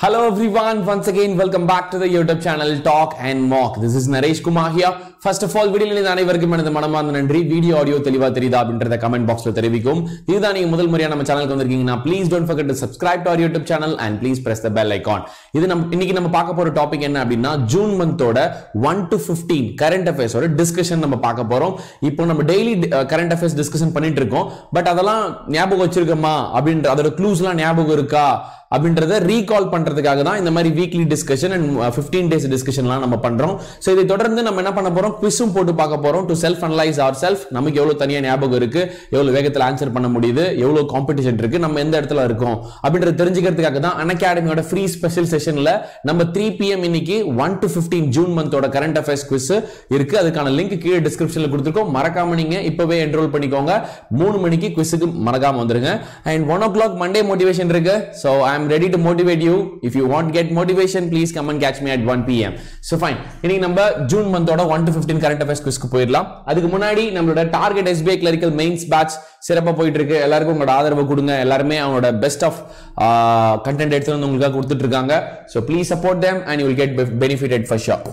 Hello everyone, once again welcome back to the YouTube channel Talk and Mock. This is Naresh Kumar here. First of all, வீடியோவில் அனைவருக்கும் எனது மனமார்ந்த நன்றி video audio தெளிவா தெரியுதா அப்படின்றத கமெண்ட் பாக்ஸ்ல தெரிவிக்கும் இதுதான் நீங்க முதல் முறையா நம்ம சேனலுக்கு வந்திருக்கீங்கன்னா please don't forget to subscribe to our YouTube channel and please press the bell icon. இது நம்ம இன்னைக்கு நம்ம பார்க்க போற டாபிக் என்ன அப்படின்னா ஜூன் மந்தோட ஒன் டு பிப்டீன் கரண்ட் அஃபேர்ஸோட டிஸ்கஷன் நம்ம பார்க்க போறோம் இப்போ நம்ம டெய்லி கரண்ட் அஃபேர்ஸ் டிஸ்கஷன் பண்ணிட்டு இருக்கோம் பட் அதெல்லாம் ஞாபகம் வச்சிருக்கோமா அப்படின்ற அதோட க்ளூஸ்லாம் ஞாபகம் இருக்கா அப்படின்றத ரீகால் பண்றதுக்காக தான் இந்த மாதிரி weekly discussion and fifteen days டிஸ்கஷன்லாம் நம்ம பண்றோம் ஸோ இதை தொடர்ந்து நம்ம என்ன பண்ண போறோம் குவிஸும் போட்டு பார்க்க போறோம் to self analyse our self நமக்கு எவ்வளவு தனியா ஞாபகம் இருக்கு எவ்வளவு வேகத்தில் ஆன்சர் பண்ண முடியுது எவ்வளவு காம்படிஷன் இருக்கு நம்ம எந்த இடத்துல இருக்கோம் அப்படின்றத தெரிஞ்சுக்கிறதுக்காக தான் அகாடமியோட ஃப்ரீ ஸ்பெஷல் செஷன்ல நம்ம த்ரீ பிஎம் இன்னைக்கு ஒன் டு பிப்டீன் ஜூன் மந்தோட கரண்ட் அஃபேர்ஸ் குவிஸ் இருக்கு அதுக்கான லிங்க் கீழே டிஸ்கிரிப்ஷன்ல கொடுத்துருக்கோம் மறக்காம நீங்க இப்பவே என்ரோல் பண்ணிக்கோங்க மூணு மணிக்கு குவிஸுக்கு மறக்காம வந்துருங்க and one o'clock Monday motivation இருக்கு so I am ready to motivate you if you want get motivation please come and catch me at one PM so fine இன்னைக்கு நம்ம ஜூன் மந்தோட one to fifteen current affairs குவிஸ்க்கு போயிடலாம் அதுக்கு முன்னாடி நம்மளோட target SBI clerical mains batch சிறப்பாக போயிட்டு இருக்கு எல்லாருக்கும் உங்களோட ஆதரவு கொடுங்க எல்லாருமே அவங்களோட பெஸ்ட் ஆஃப் கண்டென்ட் எடுத்து வந்து உங்களுக்காக கொடுத்துட்டு இருக்காங்க so please support them and you will get benefitted for sure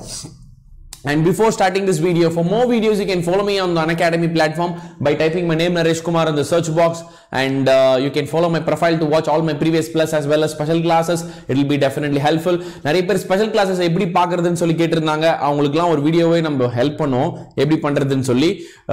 And before starting this video, for more videos, you can follow me on the Unacademy platform by typing my name Naresh Kumar in the search box, and uh, you can follow my profile to watch all my previous plus as well as special classes. It will be definitely helpful. நிறைய பேர் special classes எப்படி பார்க்கறதுன்னு சொல்லி கேட்டிருந்தாங்க அவங்களுக்குலாம் ஒரு வீடியோவே நம்ம help பண்ணுவோம் எப்படி பண்றதுன்னு சொல்லி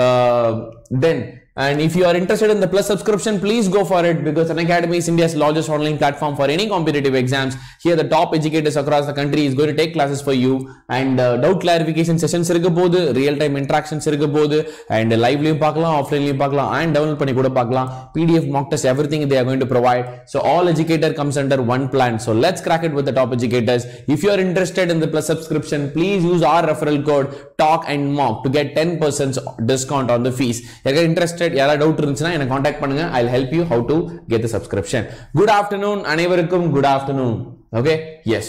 தென் And if you are interested in the plus subscription, please go for it because An Academy is India's largest online platform for any competitive exams. Here, the top educators across the country is going to take classes for you and uh, doubt clarification sessions இருக்க போது real time interactions இருக்க போது and liveலையும் பார்க்கலாம் ஆஃப்லைன்லையும் பார்க்கலாம் and download பண்ணி கூட பார்க்கலாம் PDF mock test everything they are going to provide. So all educator comes under one plan. So let's crack it with the top educators. If you are interested in the plus subscription, please use our referral code talk and mock to get 10% discount on the fees. யாராவது interested யாராவது doubt இருந்துச்சுன்னா எனக்கு contact பண்ணுங்க I help you how to get the subscription good afternoon அனைவருக்கும் good afternoon okay yes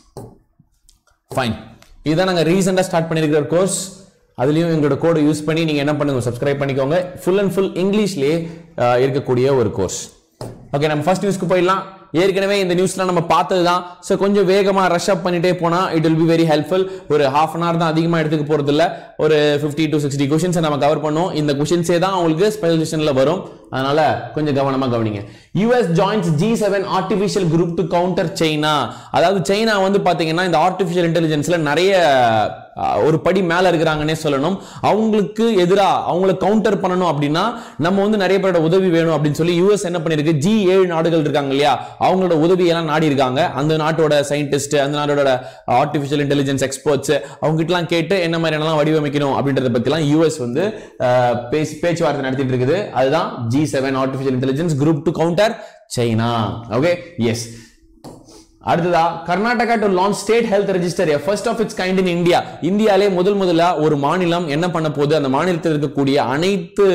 fine இதுதான் நாங்கள் ரீசெண்டாக start பண்ணியிருக்கிற கோர்ஸ் அதுலேயும் எங்களோட கோடை யூஸ் பண்ணி நீங்கள் என்ன பண்ணுங்க சப்ஸ்கிரைப் பண்ணிக்கோங்க ஃபுல் அண்ட் ஃபுல் இங்கிலீஷ்லேயே இருக்கக்கூடிய ஒரு கோர்ஸ் ஓகே நம்ம ஃபர்ஸ்ட் நியூஸ்க்கு போயிடலாம் ஏற்கனவே இந்த நியூஸ்லாம் நம்ம பார்த்தது தான் ஸோ கொஞ்சம் வேகமாக ரஷ் அப் பண்ணிட்டே போனால் it will be very helpful ஒரு ஹாஃப் அன் ஹவர் தான் அதிகமாக எடுத்துக்க போகிறது இல்லை ஒரு ஃபிஃப்டி டு சிக்ஸ்டி கொஷின்ஸை நம்ம கவர் பண்ணுவோம் இந்த கொஷின்ஸே தான் உங்களுக்கு ஸ்பெஷல் செஷனில் வரும் அதனால கொஞ்சம் கவனமாக கவனிங்க US joins G seven artificial group to counter China அதாவது சைனா வந்து பார்த்தீங்கன்னா இந்த ஆர்டிஃபிஷியல் இன்டெலிஜென்ஸில் நிறைய ஒரு படி மேல இருக்கிறாங்கன்னே சொல்லணும் அவங்களுக்கு எதிராக அவங்கள கவுண்டர் பண்ணணும் அப்படின்னா நம்ம வந்து நிறைய பேரோட உதவி வேணும் அப்படின்னு சொல்லி யூஎஸ் என்ன பண்ணிருக்கு ஜி ஏழு நாடுகள் இருக்காங்க இல்லையா அவங்களோட உதவியெல்லாம் நாடி இருக்காங்க அந்த நாட்டோட சயின்டிஸ்ட் அந்த நாட்டோட ஆர்டிஃபிஷியல் இன்டெலிஜென்ஸ் எக்ஸ்பர்ட்ஸ் அவங்க கிட்டலாம் கேட்டு என்ன மாதிரி என்னெல்லாம் வடிவமைக்கணும் அப்படின்றத பத்திலாம் யூஎஸ் வந்து பேசி பேச்சுவார்த்தை நடத்திட்டு இருக்குது அதுதான் G seven artificial intelligence group to counter China okay yes அடுத்ததா Karnataka to launch state health register first of its kind in India இந்தியாலே முதல் முதலா ஒரு மாநிலம் என்ன பண்ண போகுது அந்த மாநிலத்தில் இருக்கக்கூடிய அனைத்து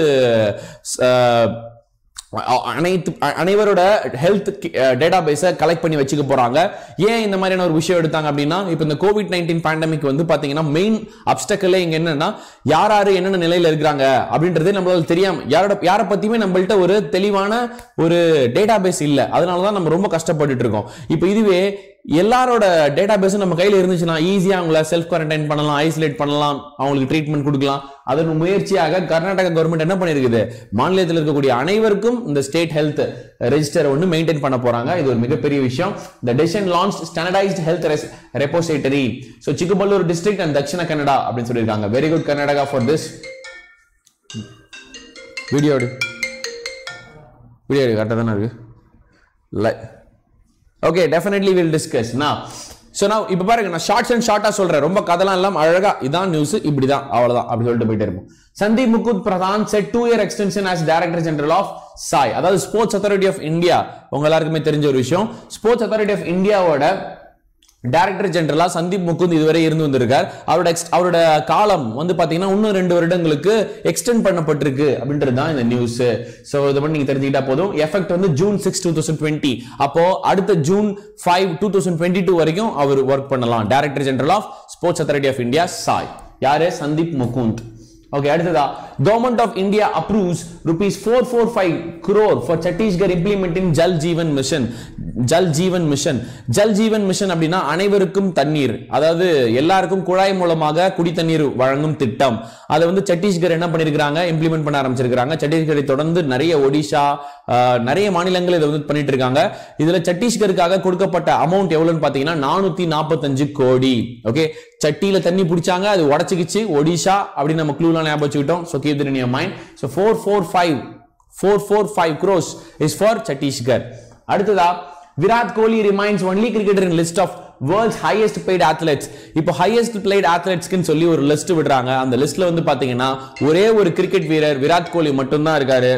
அனைத்து அனைவரோட ஹெல்த் டேட்டா பேஸை கலெக்ட் பண்ணி வச்சுக்க போறாங்க ஏன் இந்த மாதிரியான ஒரு விஷயம் எடுத்தாங்க அப்படின்னா இப்போ இந்த கோவிட் நைன்டீன் பேண்டமிக் வந்து பாத்தீங்கன்னா மெயின் அப்டக்கலே இங்க என்னன்னா யார் யாரு என்னென்ன நிலையில இருக்கிறாங்க அப்படின்றது நம்மளால தெரியாம யாரோட யாரை பத்தியுமே நம்மள்ட்ட ஒரு தெளிவான ஒரு டேட்டா பேஸ் இல்லை அதனாலதான் நம்ம ரொம்ப கஷ்டப்பட்டுட்டு இருக்கோம் இப்போ இதுவே எல்லாரோட டேட்டா பேஸும் நம்ம கையில் இருந்துச்சுன்னா ஈஸியாக அவங்கள செல்ஃப் குவாரண்டைன் பண்ணலாம் ஐசோலேட் பண்ணலாம் அவங்களுக்கு ட்ரீட்மெண்ட் கொடுக்கலாம் அதன் முயற்சியாக கர்நாடகா கவர்மெண்ட் என்ன பண்ணிருக்குது மாநிலத்தில் இருக்கக்கூடிய அனைவருக்கும் இந்த ஸ்டேட் ஹெல்த் ரெஜிஸ்டர் ஒன்று மெயின்டைன் பண்ண போறாங்க இது ஒரு மிகப்பெரிய விஷயம் the decision launch standardised health repository so Chikkaballapur district and Dakshina Kannada அப்படின்னு சொல்லியிருக்காங்க very good Karnataka for this video video கரெக்டாக தானே இருக்கு லை ஓகே டெஃபினெட்லி வில் டிஸ்கஸ் நான் ஸோ நான் இப்போ பாருங்க நான் ஷார்ட்ஸ் அண்ட் ஷார்ட்டாக சொல்றேன் ரொம்ப கதெல்லாம் எல்லாம் அழகா இதான் நியூஸ் இப்படி தான் அவ்வளோதான் அப்படி சொல்லிட்டு போயிட்டே இருப்போம் சந்தீப் முகுத் Pradhan set two year extension as director general of SAI அதாவது ஸ்போர்ட்ஸ் அத்தாரிட்டி ஆஃப் இந்தியா உங்க எல்லாருக்குமே தெரிஞ்ச ஒரு விஷயம் ஸ்போர்ட்ஸ் அத்தாரிட்டி ஆஃப் இந்தியாவோட டைரக்டர் ஜெனரலா சந்தீப் முகுந்த் இதுவரை இருந்து வந்திருக்கார் அவரோட அவரோட காலம் வந்து பாத்தீங்கன்னா இன்னும் ரெண்டு வருடங்களுக்கு எக்ஸ்டெண்ட் பண்ணப்பட்டிருக்கு அப்படின்றது தான் இந்த நியூஸ் ஸோ இதை மட்டும் நீங்க தெரிஞ்சுக்கிட்டா போதும் எஃபெக்ட் வந்து June six two thousand twenty அப்போ அடுத்த June five two thousand twenty two வரைக்கும் அவர் ஒர்க் பண்ணலாம் director general of sports authority of India SAI யாரு சந்தீப் முகுந்த் ஓகே அடுத்ததா government of India approves rupees four four five crore for Chhattisgarh implementing Jal Jeevan mission Jal Jeevan mission Jal Jeevan mission அப்படின்னா அனைவருக்கும் தண்ணீர் அதாவது எல்லாருக்கும் குழாய் மூலமாக குடி தண்ணீர் வழங்கும் திட்டம் அதை வந்து சத்தீஸ்கர் என்ன பண்ணிருக்காங்க இம்ப்ளிமெண்ட் பண்ண ஆரம்பிச்சிருக்காங்க சத்தீஸ்கரை தொடர்ந்து நிறைய ஒடிஷா ஆஹ், நிறைய மாநிலங்கள் இதை வந்து பண்ணிட்டு இருக்காங்க இதுல சத்தீஸ்கருக்காக கொடுக்கப்பட்ட அமௌண்ட் எவ்வளவுன்னு பாத்தீங்கன்னா நானூத்தி நாற்பத்தஞ்சு கோடி ஓகே சட்டியில தண்ணி பிடிச்சாங்க அது உடச்சிக்கிச்சு ஒடிஷா அப்படின்னு நம்ம க்ளூலாம் ஞாபகம் வச்சுக்கிட்டோம் so keep in your mind so four four five four four five crores is for Chhattisgarh அடுத்ததா Virat Kohli remains only cricketer in list of world's highest paid athletes இப்போ ஹையஸ்ட் பிளேட் athletesக்குன்னு சொல்லி ஒரு லிஸ்ட் விடுறாங்க அந்த லிஸ்ட்ல வந்து பாத்தீங்கன்னா ஒரே ஒரு கிரிக்கெட் வீரர் விராட் கோலி மட்டும்தான் இருக்காரு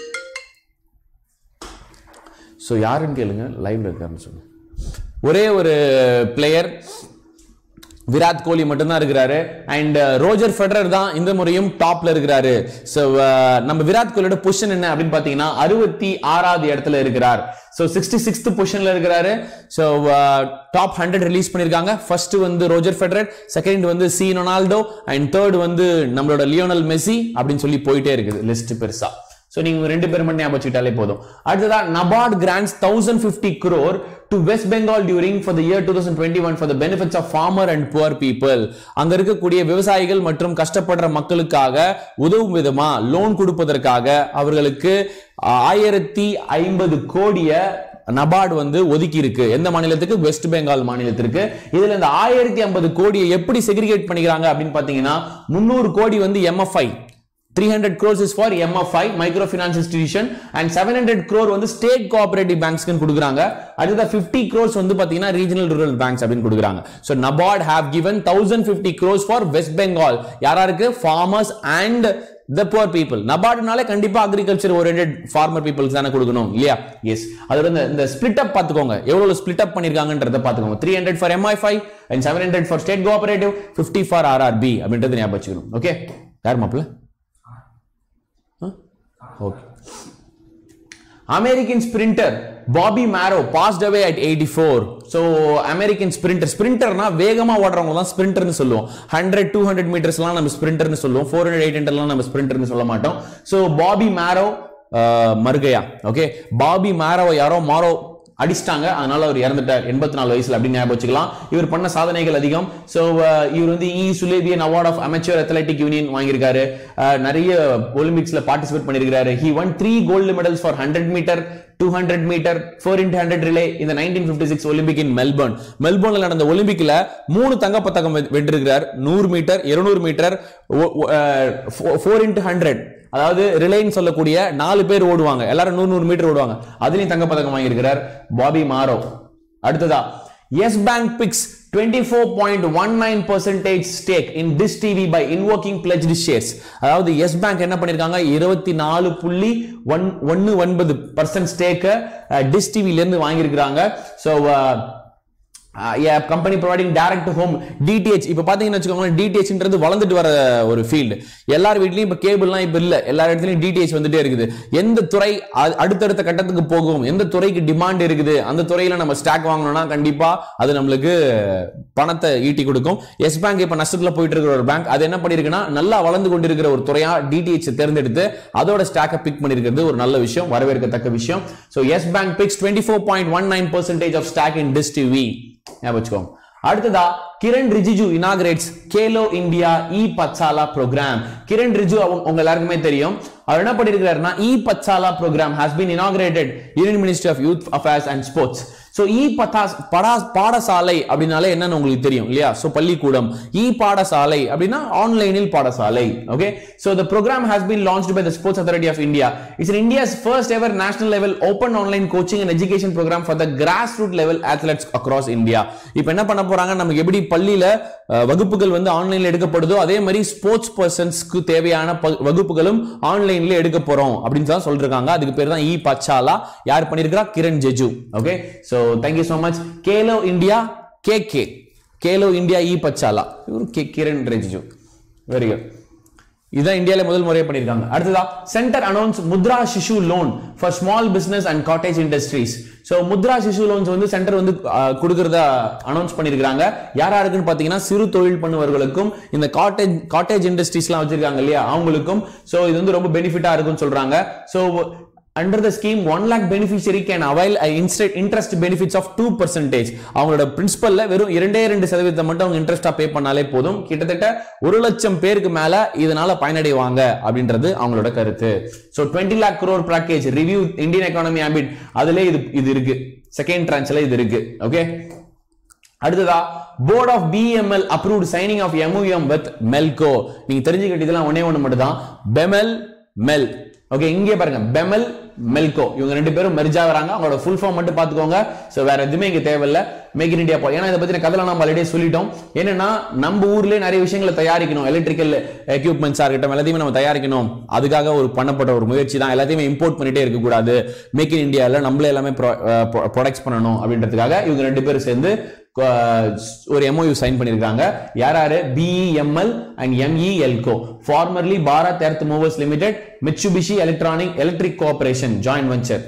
ஸோ யாருன்னு கேளுங்க லைவ்ல இருக்காருன்னு சொல்லுங்க ஒரே ஒரு பிளேயர் விராட் கோலி மட்டும்தான் இருக்கிறாரு அண்ட் ரோஜர் ஃபெடரர் தான் இந்த முறையும் டாப்ல இருக்கிறாரு ஸோ நம்ம விராட் கோலியோட பொசிஷன் என்ன அப்படின்னு பார்த்தீங்கன்னா அறுபத்தி ஆறாவது இடத்துல இருக்கிறார் ஸோ சிக்ஸ்டி சிக்ஸ்த் பொசிஷன்ல இருக்கிறாரு ஸோ டாப் ஹண்ட்ரட் ரிலீஸ் பண்ணியிருக்காங்க ஃபர்ஸ்ட் வந்து ரோஜர் ஃபெடரர் செகண்ட் வந்து சி ரொனால்டோ அண்ட் தேர்ட் வந்து நம்மளோட லியோனல் மெஸ்ஸி அப்படின்னு சொல்லி போயிட்டே இருக்குது லிஸ்ட் பெருசா சோ நீங்க ரெண்டு பேரும் மட்டும் ஞாபகம் வச்சுக்கிட்டாலே போதும் அடுத்ததா NABARD grants thousand fifty crore to West Bengal during for the year two thousand twenty one for the benefits of farmer and poor people அங்க இருக்கக்கூடிய விவசாயிகள் மற்றும் கஷ்டப்படுற மக்களுக்காக உதவும் விதமா லோன் கொடுப்பதற்காக அவர்களுக்கு ஆயிரத்தி ஐம்பது கோடிய நபார்டு வந்து ஒதுக்கி இருக்கு எந்த மாநிலத்துக்கு வெஸ்ட் பெங்கால் மாநிலத்திற்கு இதுல இந்த ஆயிரத்தி ஐம்பது கோடியை எப்படி செக்ரிகேட் பண்ணிக்கிறாங்க அப்படின்னு பாத்தீங்கன்னா முன்னூறு கோடி வந்து MFI 300 crores is for MFI microfinance institution and 700 crore வந்து ஸ்டேட் கோஆபரேட்டிவ் பேங்க்ஸ்க்கு கொடுக்குறாங்க அடுத்த 50 crores வந்து பாத்தீங்கன்னா ரீஜனல் ரூரல் பேங்க்ஸ் அப்படின்னு கொடுக்குறாங்க so NABARD have given 1050 crores for West Bengal யாரா இருக்கு farmers and the poor people நபார்டுனாலே கண்டிப்பா அக்ரிகல்ச்சர் ஓரியன்டட் ஃபார்மர் பீப்புள்ஸ் தானே கொடுக்கணும் இல்லையா எஸ் அதோட இந்த இந்த ஸ்பிளிட் அப் பாத்துக்கோங்க எவ்வளவு ஸ்பிளிட் அப் பண்ணிருக்காங்கன்றத பாத்துக்கோங்க three hundred for MI five and seven hundred for state cooperative fifty for RRB அப்படின்றது ஞாபகம் வச்சுக்கணும் ஓகே யார் மாப்பிள்ள Okay. American sprinter Bobby Marrow passed away at 84. So American sprinter ஸ்பிரிண்டர்னா வேகமா ஓடுறவங்க தான் ஸ்பிரிண்டர்னு சொல்லுவோம் ஹண்ட்ரட் டூ ஹண்ட்ரட் மீட்டர்ஸ்லாம் நம்ம ஸ்பிரிண்டர்னு சொல்லுவோம் ஃபோர் ஹண்ட்ரட் எயிட் ஹண்ட்ரட்லாம் நம்ம ஸ்பிரிண்டர்னு சொல்ல மாட்டோம் ஸோ பாபி மேரோ மருகையா ஓகே பாபி மேரோவை யாரோ மாரோ அடிச்சிட்டாங்க அதனால அவர் இறந்துட்டார் எண்பத்தி நாலு வயசுல அப்படின்னு ஞாபகம் வச்சுக்கலாம் இவர் பண்ண சாதனைகள் அதிகம் ஸோ இவர் வந்து E Sullivan award of amateur athletic union வாங்கியிருக்காரு Uh, நிறைய ஒலிம்பிக்ஸ்ல பார்ட்டிசிபேட் பண்ணியிருக்காரு he won three gold medals for hundred metre two hundred metre four into hundred relay இந்த nineteen fifty six Olympic in Melbourne மெல்போர்ன்ல நடந்த ஒலிம்பிக்ல மூணு தங்க பதக்கம் வெ- வென்றிருக்கிறார் நூறு மீட்டர் இருநூறு மீட்டர் ஃபோர் இன்ட் ஹண்ட்ரட் அதாவது ரிலேன்னு சொல்லக்கூடிய நாலு பேர் ஓடுவாங்க எல்லாரும் நூறு நூறு மீட்டர் ஓடுவாங்க அதுலயும் தங்க பதக்கம் வாங்கியிருக்கிறார் பாபி மாரோ அடுத்ததா Yes Bank picks 24.19 percentage stake in Dish TV by invoking pledged shares அதாவது எஸ் பேங்க் என்ன பண்ணிருக்காங்க இருபத்தி நாலு புள்ளி ஒன் ஒன்னு ஒன்பது பர்சன்ட் ஸ்டேக்க டிஷ் டிவில இருந்து வாங்கியிருக்கிறாங்க so company providing direct to home DTH இப்போ பார்த்தீங்கன்னு வச்சுக்கோங்களேன் டிடிஹெச்ன்றது வளர்ந்துட்டு வர ஒரு ஃபீல்டு எல்லார் வீட்லயும் இப்போ கேபிள்லாம் இப்போ இல்லை எல்லா இடத்துலையும் டிடிஹெச் வந்துட்டே இருக்குது எந்த துறை அ- அடுத்தடுத்த கட்டத்துக்கு போகும் எந்த துறைக்கு டிமாண்ட் இருக்குது அந்த துறையில நம்ம ஸ்டாக் வாங்கணும்னா கண்டிப்பா அது நம்மளுக்கு பணத்தை ஈட்டி கொடுக்கும் எஸ் பேங்க் இப்போ நஷ்டத்துல போயிட்டு இருக்கிற ஒரு பேங்க் அது என்ன பண்ணிருக்குன்னா நல்லா வளர்ந்து கொண்டிருக்கிற ஒரு துறையா டிடிஹெச் தேர்ந்தெடுத்து அதோட ஸ்டாக்கை பிக் பண்ணிருக்கிறது ஒரு நல்ல விஷயம் வரவேற்கத்தக்க விஷயம் so Yes Bank picks twenty four point one nine percentage of stock in dish TV ஞாபகம் வச்சுக்கோங்க அடுத்ததா Kiren Rijiju inaugurates Khelo India E Pathshala program Kiren Rijiju அவங்க உங்க எல்லாருக்குமே தெரியும் அவர் என்ன பண்ணிருக்காருன்னா E Pathshala program has been inaugurated union ministry of youth affairs and sports so E பத்தாஸ் படா பாடசாலை அப்படின்னாலே என்னன்னு உங்களுக்கு தெரியும் இல்லையா ஸோ பள்ளிக்கூடம் இ பாடசாலை அப்படின்னா ஆன்லைனில் பாடசாலை okay so the program has been launched by the Sports Authority of India. It's in India's first ever national level open online coaching and education program for the grassroots level athletes across India. இப்போ என்ன பண்ண போறாங்க நமக்கு எப்படி பள்ளியில அஹ், வகுப்புகள் வந்து ஆன்லைன்ல எடுக்கப்படுதோ அதே மாதிரி ஸ்போர்ட்ஸ் பர்சன்ஸ்க்கு தேவையான ப- வகுப்புகளும் ஆன்லைன்ல எடுக்க போறோம் அப்படின்னு தான் சொல்லிருக்காங்க அதுக்கு பேர் தான் இ பச்சாலா யார் பண்ணிருக்கா Kiren Rijiju okay so thank you so much Khelo India கே கே கேலோ இந்தியா இ பச்சாலா இவரு கே கிரண் ரிஜிஜு வெரி குட் இதுதான் இந்தியால முதல் முறையா பண்ணிருக்காங்க அடுத்ததா centre announce Mudra Shishu loan for small business and cottage industries so Mudra Shishu loans வந்து சென்டர் வந்து அஹ், கொடுக்கறதா அனௌன்ஸ் பண்ணிருக்காங்க யார் யாருக்குன்னு பாத்தீங்கன்னா சிறு தொழில் பண்ணுவர்களுக்கும் இந்த காட்டேஜ் காட்டேஜ் இண்டஸ்ட்ரீஸ்லாம் வச்சிருக்காங்க இல்லையா அவங்களுக்கும் ஸோ இது வந்து ரொம்ப பெனிஃபிட்டா இருக்கும்னு சொல்றாங்க so under the scheme one lakh beneficiary can avail interest benefits of two percentage அவங்களோட பிரின்சிபல்ல வெறும் இரண்டே ரெண்டு சதவீதத்தை மட்டும் அவங்க இன்ட்ரெஸ்டா பே பண்ணாலே போதும் கிட்டத்தட்ட ஒரு லட்சம் பேருக்கு மேல இதனால பயனடைவாங்க அப்படின்றது அவங்களோட கருத்து so twenty lakh crore package review Indian economy habit அதுல இது இது இருக்கு செகண்ட் ட்ரான்ச்ல இது இருக்கு ஓகே அடுத்ததா board of BEML approved signing of MoU with MELCO நீங்க தெரிஞ்சுக்கிட்டதெல்லாம் ஒண்ணே ஒண்ணு மட்டும் தான் பெமெல் மெல் ஓகே இங்கே பாருங்க பெமெல் மெல்கோ இவங்க ரெண்டு பேரும் மெர்ஜ் ஆகுறாங்க அவங்களோட ஃபுல் ஃபார்ம் மட்டும் பாத்துக்கோங்க சோ வேற எதுவுமே இங்க தேவையில்ல மேக் இன் இந்தியா போ ஏன்னா இதை பத்தின கதையில நம்ம ஆல்ரெடி சொல்லிட்டோம் என்னன்னா நம்ம ஊர்லயே நிறைய விஷயங்களை தயாரிக்கணும் எலக்ட்ரிக்கல் எக்யூப்மெண்ட்ஸா இருக்கட்டும் எல்லாத்தையுமே நம்ம தயாரிக்கணும் அதுக்காக ஒரு பண்ணப்பட்ட ஒரு முயற்சி தான் எல்லாத்தையுமே இம்போர்ட் பண்ணிட்டே இருக்க கூடாது மேக் இன் இந்தியால நம்மளே எல்லாமே ப்ரொடக்ட்ஸ் பண்ணணும் அப்படின்றதுக்காக இவங்க ரெண்டு பேரும் சேர்ந்து அஹ், ஒரு எம்ஓயு சைன் பண்ணிருக்காங்க யார் யாரு BEML and MELCO formerly Bharat earth movers limited Mitsubishi electronic electric cooperation joint venture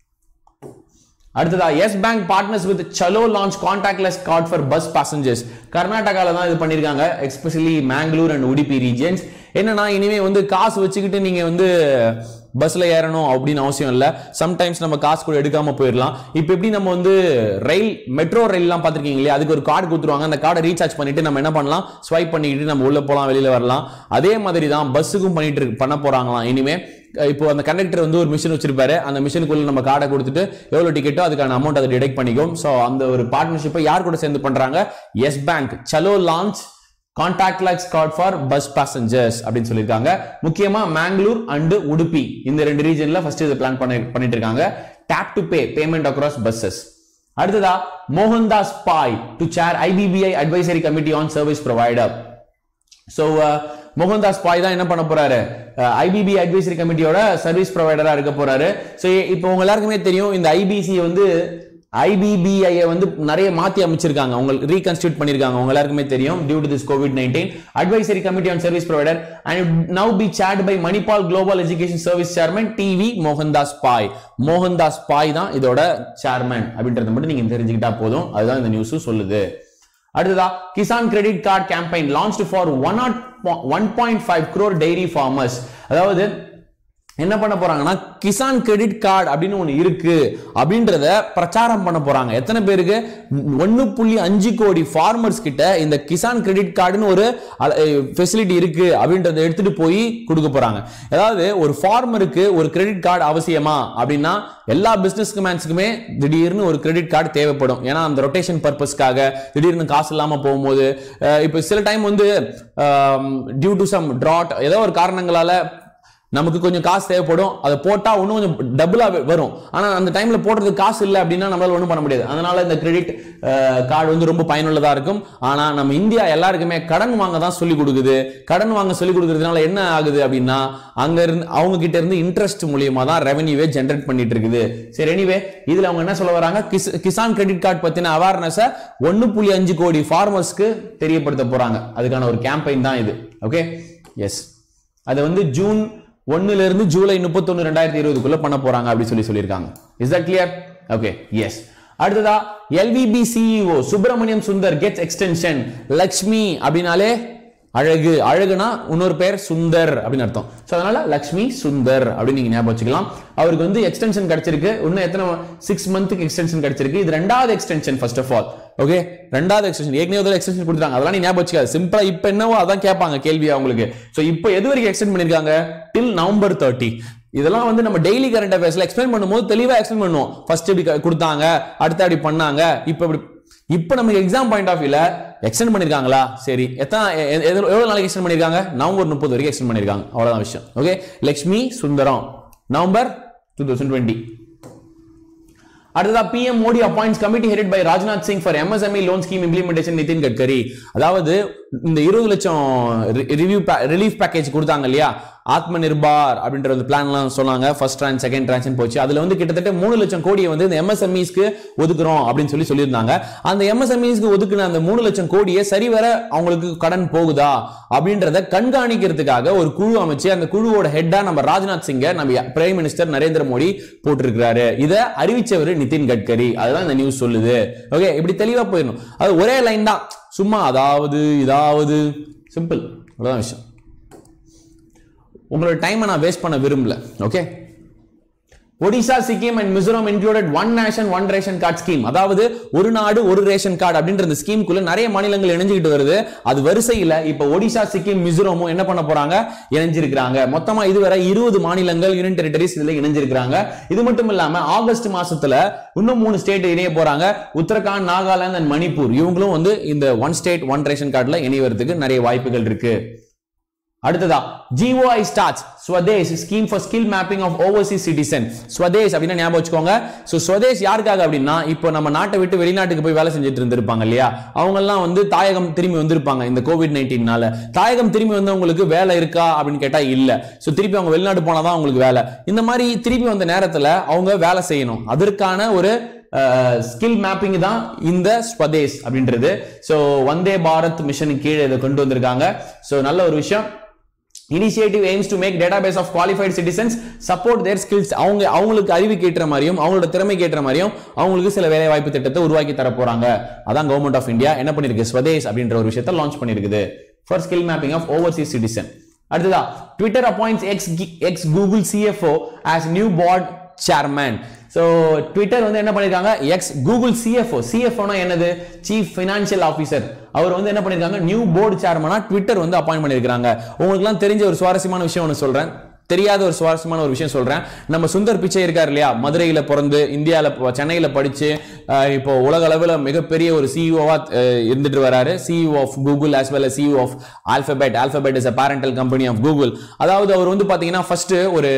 அடுத்ததா Yes Bank partners with Chalo launch contactless card for bus passengers கர்நாடகால தான் இது பண்ணிருக்காங்க especially Mangalore and Udupi regions என்னன்னா இனிமே வந்து காசு வச்சுக்கிட்டு நீங்க வந்து பஸ்ல ஏறணும் அப்படின்னு அவசியம் இல்ல சம்டைம்ஸ் நம்ம காசு கூட எடுக்காம போயிடலாம் இப்போ எப்படி நம்ம வந்து ரயில் மெட்ரோ ரயில்லாம் பார்த்திருக்கீங்க இல்லையா அதுக்கு ஒரு கார்டு கொடுத்துருவாங்க அந்த கார்டை ரீசார்ஜ் பண்ணிட்டு நம்ம என்ன பண்ணலாம் ஸ்வைப் பண்ணிக்கிட்டு நம்ம உள்ள போலாம் வெளியில வரலாம் அதே மாதிரி தான் பஸ்ஸுக்கும் பண்ணிட்டு இருக்கு- பண்ண போறாங்களாம் இனிமே இப்போ அந்த கண்டக்டர் வந்து ஒரு மிஷின் வச்சிருப்பாரு அந்த மிஷினுக்குள்ள நம்ம கார்டை கொடுத்துட்டு எவ்வளவு டிக்கெட்டோ அதுக்கான அமௌண்ட் அதை டிடெக்ட் பண்ணிக்கும் ஸோ அந்த ஒரு பார்ட்னர்ஷிப்பை யார் கூட சேர்ந்து பண்றாங்க Yes Bank Chalo launch contactless card for bus passengers அப்படின்னு சொல்லியிருக்காங்க முக்கியமா மேங்களூர் அண்ட் உடுப்பி இந்த ரெண்டு ரீஜன்ல ஃபர்ஸ்ட் இது பிளான் பண்ணி பண்ணிட்டு இருக்காங்க tap to pay payment across buses அடுத்ததா Mohandas Pai to chair IBBI advisory committee on service provider so Mohandas Pai தான் என்ன பண்ண போறாரு ஐபிபி அட்வைசரி கமிட்டியோட சர்வீஸ் ப்ரொவைடரா இருக்க போறாரு ஸோ இப்போ உங்க எல்லாருக்குமே தெரியும் இந்த ஐபிசி வந்து ஐபிபிஐ வந்து நிறைய மாத்தி அமைச்சிருக்காங்க உங்க ரீகன்ஸ்டியூட் பண்ணிருக்காங்க உங்க எல்லாருக்குமே தெரியும் due to this COVID nineteen advisory committee on service provider and now be chaired by Manipal global education service chairman TV Mohandas Pai Mohandas Pai தான் இதோட சேர்மன் அப்படின்றத மட்டும் நீங்க தெரிஞ்சுக்கிட்டா போதும் அதுதான் இந்த நியூஸும் சொல்லுது அடுத்ததா Kisan credit card campaign launch for one not one point five crore dairy farmers அதாவது என்ன பண்ண போறாங்கன்னா கிசான் கிரெடிட் கார்டு அப்படின்னு ஒண்ணு இருக்கு அப்படின்றத பிரச்சாரம் பண்ண போறாங்க எத்தனை பேருக்கு ஒன்னு புள்ளி அஞ்சு கோடி ஃபார்மர்ஸ் கிட்ட இந்த கிசான் கிரெடிட் கார்டுன்னு ஒரு ஃபெசிலிட்டி இருக்கு அப்படின்றத எடுத்துட்டு போய் கொடுக்க போறாங்க அதாவது ஒரு ஃபார்மருக்கு ஒரு கிரெடிட் கார்டு அவசியமா அப்படின்னா எல்லா பிசினஸ் மேன்ஸுக்குமே திடீர்னு ஒரு கிரெடிட் கார்டு தேவைப்படும் ஏன்னா அந்த ரொட்டேஷன் பர்பஸ்க்காக திடீர்னு காசு இல்லாம போகும்போது அஹ் இப்போ சில டைம் வந்து டியூ டு சம் ட்ராட் ஏதோ ஒரு காரணங்களால நமக்கு கொஞ்சம் காசு தேவைப்படும் அதை போட்டா இன்னும் கொஞ்சம் டபுளா வரும் ஆனா அந்த டைம்ல போடுறதுக்கு காசு இல்லை அப்படின்னா நம்மளால ஒன்றும் பண்ண முடியாது அதனால இந்த கிரெடிட் கார்டு வந்து ரொம்ப பயனுள்ளதா இருக்கும் ஆனா நம்ம இந்தியா எல்லாருக்குமே கடன் வாங்க தான் சொல்லி கொடுக்குது கடன் வாங்க சொல்லி கொடுக்கறதுனால என்ன ஆகுது அப்படின்னா அங்க இருந்து அவங்க கிட்ட இருந்து இன்ட்ரெஸ்ட் மூலியமா தான் ரெவன்யூவே ஜென்ரேட் பண்ணிட்டு இருக்குது சரி எனிவே இதுல அவங்க என்ன சொல்ல வராங்க கிஸ்- கிசான் கிரெடிட் கார்டு பத்தின அவேர்னஸை ஒன்னு புள்ளி அஞ்சு கோடி ஃபார்மர்ஸ்க்கு தெரியப்படுத்த போறாங்க அதுக்கான ஒரு கேம்பெயின் தான் இது ஓகே எஸ் அது வந்து ஜூன் ஒன்னுல இருந்து ஜூலை முப்பத்தொன்னு ரெண்டாயிரத்தி இருபதுக்குள்ள பண்ண போறாங்க அப்படி சொல்லி சொல்லியிருக்காங்க is that clear okay yes அடுத்ததா LVB CEO Subramaniam Sundar gets extension Lakshmi அப்படின்னாலே அழகு அழகுனா இன்னொரு பேர் சுந்தர் அப்படின்னு அர்த்தம் ஸோ அதனால லக்ஷ்மி சுந்தர் அப்படின்னு நீங்க ஞாபகம் வச்சுக்கலாம் அவருக்கு வந்து எக்ஸ்டென்ஷன் கிடைச்சிருக்கு இன்னும் எத்தனை சிக்ஸ் மந்த்துக்கு எக்ஸ்டென்ஷன் கிடைச்சிருக்கு இது ரெண்டாவது extension first of all okay ரெண்டாவது எக்ஸ்டென்ஷன் ஏற்கனவே ஒரு எக்ஸ்டென்ஷன் கொடுத்தாங்க அதெல்லாம் நீ ஞாபகம் வச்சுக்காது சிம்பிளா இப்போ என்னவோ அதான் கேட்பாங்க கேள்வியா உங்களுக்கு ஸோ இப்போ எது வரைக்கும் எக்ஸ்டெண்ட் பண்ணிருக்காங்க டில் நவம்பர் தேர்ட்டி இதெல்லாம் வந்து நம்ம டெய்லி கரண்ட் அஃபேர்ஸ்ல எக்ஸ்பிளைன் பண்ணும்போது தெளிவா எக்ஸ்பிளைன் பண்ணுவோம் ஃபர்ஸ்ட் இப்படி க- கொடுத்தாங்க அடுத்து அப்படி பண்ணாங்க இப்போ இப்படி இப்போ நமக்கு எக்ஸாம் பாயிண்ட் ஆஃப் வியூல எக்ஸ்டெண்ட் பண்ணிருக்காங்களா சரி எத்தனை எ- எ- எது- எவ்வளவு நாளைக்கு எக்ஸ்டெண்ட் பண்ணிருக்காங்க நவம்பர் முப்பது வரைக்கும் எக்ஸ்டெண்ட் பண்ணிருக்காங்க அவ்வளவுதான் விஷயம் okay Lakshmi Sundaram November two thousand twenty அடுத்ததா PM Modi appoints committee headed by Rajnath Singh for MSME loan scheme implementation Nitin Gadkari அதாவது இந்த இருபது லட்சம் ரிவ்யூ ரிலீஃப் பேக்கேஜ் கொடுத்தாங்க இல்லையா ஆத்ம நிர்பார் அப்படின்ற ஒரு பிளான்லாம் சொன்னாங்க ஃபர்ஸ்ட் ட்ரான்ஸ் செகண்ட் ட்ரான்ஸ் போச்சு அதுல வந்து கிட்டத்தட்ட மூணு லட்சம் கோடியை வந்து இந்த எம்எஸ்எம்இஸ்க்கு ஒதுக்குறோம் அப்படின்னு சொல்லி சொல்லியிருந்தாங்க அந்த எம்எஸ்எம்இஸ்க்கு ஒதுக்குன அந்த மூணு லட்சம் கோடியை சரிவர அவங்களுக்கு கடன் போகுதா அப்படின்றத கண்காணிக்கிறதுக்காக ஒரு குழு அமைச்சு அந்த குழுவோட ஹெட்டா நம்ம ராஜ்நாத் சிங்கை நம்ம பிரைம் மினிஸ்டர் நரேந்திர மோடி போட்டிருக்கிறாரு இதை அறிவிச்சவர் நிதின் கட்கரி அதுதான் இந்த நியூஸ் சொல்லுது ஓகே இப்படி தெளிவா போயிடணும் அது ஒரே லைன் தான் சும்மா அதாவது இதாவது சிம்பிள் அவ்வளவுதான் விஷயம் உங்களோட டைமை நான் வேஸ்ட் பண்ண விரும்பல okay Odisha Sikkim and Mizoram included one nation one ration card scheme அதாவது ஒரு நாடு ஒரு ரேஷன் கார்டு அப்படின்ற இந்த ஸ்கீம்குள்ள நிறைய மாநிலங்கள் இணைஞ்சுக்கிட்டு வருது அது வரிசையில இப்ப ஒடிசா சிக்கிம் மிசோரமும் என்ன பண்ண போறாங்க இணைஞ்சிருக்கிறாங்க மொத்தமா இதுவரை இருபது மாநிலங்கள் யூனியன் டெரிட்டரிஸ் இதுல இணைஞ்சிருக்கிறாங்க இது மட்டும் இல்லாம ஆகஸ்ட் மாசத்துல இன்னும் மூணு ஸ்டேட் இணைய போறாங்க உத்தரகாண்ட் நாகாலாந்து அண்ட் மணிப்பூர் இவங்களும் வந்து இந்த ஒன் ஸ்டேட் ஒன் ரேஷன் கார்டுல இணைவதற்கு நிறைய வாய்ப்புகள் இருக்கு அடுத்ததா GOI starts Swadesh scheme for skill mapping of overseas citizen Swadesh அப்படின்னு ஞாபகம் வச்சுக்கோங்க ஸோ ஸ்வதேஷ் யாருக்காக அப்படின்னா இப்போ நம்ம நாட்டை விட்டு வெளிநாட்டுக்கு போய் வேலை செஞ்சுட்டு இருந்திருப்பாங்க இல்லையா அவங்கெல்லாம் வந்து தாயகம் திரும்பி வந்திருப்பாங்க இந்த கோவிட் நைன்டீன்னால தாயகம் திரும்பி வந்தவங்களுக்கு வேலை இருக்கா அப்படின்னு கேட்டா இல்ல ஸோ திருப்பி அவங்க வெளிநாடு போனாதான் அவங்களுக்கு வேலை இந்த மாதிரி திருப்பி வந்த நேரத்துல அவங்க வேலை செய்யணும் அதற்கான ஒரு ஸ்கில் மேப்பிங் தான் இந்த ஸ்வதேஷ் அப்படின்றது ஸோ வந்தே பாரத் மிஷனுக்கு கீழே இதை கொண்டு வந்திருக்காங்க ஸோ நல்ல ஒரு விஷயம் initiative aims to make database of qualified citizens support their skills அவங்க அவங்களுக்கு அறிவுக்கு ஏற்ற மாதிரியும் அவங்களோட திறமைக்கு ஏற்ற மாதிரியும் அவங்களுக்கு சில வேலை வாய்ப்பு திட்டத்தை உருவாக்கி தர போறாங்க அதான் கவர்மெண்ட் ஆஃப் இந்தியா என்ன பண்ணிருக்கு ஸ்வதேஷ் அப்படின்ற ஒரு விஷயத்தை லான்ச் பண்ணிருக்குது for skill mapping of overseas citizen அடுத்ததா Twitter appoints ex ex Google CFO as new board chairman so Twitter வந்து என்ன பண்ணிருக்காங்க எக்ஸ் கூகுள் சிஎஃப்ஓ சிஎஃப்ஓனா என்னது சீஃப் ஃபினான்ஷியல் ஆஃபீஸர் அவர் வந்து என்ன பண்ணிருக்காங்க நியூ போர்டு சேர்மனா ட்விட்டர் வந்து அப்பாயிண்ட் பண்ணிருக்காங்க உங்களுக்குலாம் தெரிஞ்ச ஒரு சுவாரஸ்யமான விஷயம் ஒன்று சொல்றேன் தெரியாத ஒரு சுவாரஸ்யமான ஒரு விஷயம் சொல்றேன் நம்ம சுந்தர் பிச்சை இருக்கார் இல்லையா மதுரையில பிறந்து இந்தியால ப- சென்னையில படிச்சு அஹ், இப்போ உலக அளவில் மிகப்பெரிய ஒரு சிஇஓவா இருந்துட்டு வராரு CEO of Google as well as CEO of Alphabet Alphabet is a parental company of Google அதாவது அவர் வந்து பாத்தீங்கன்னா ஃபர்ஸ்ட் ஒரு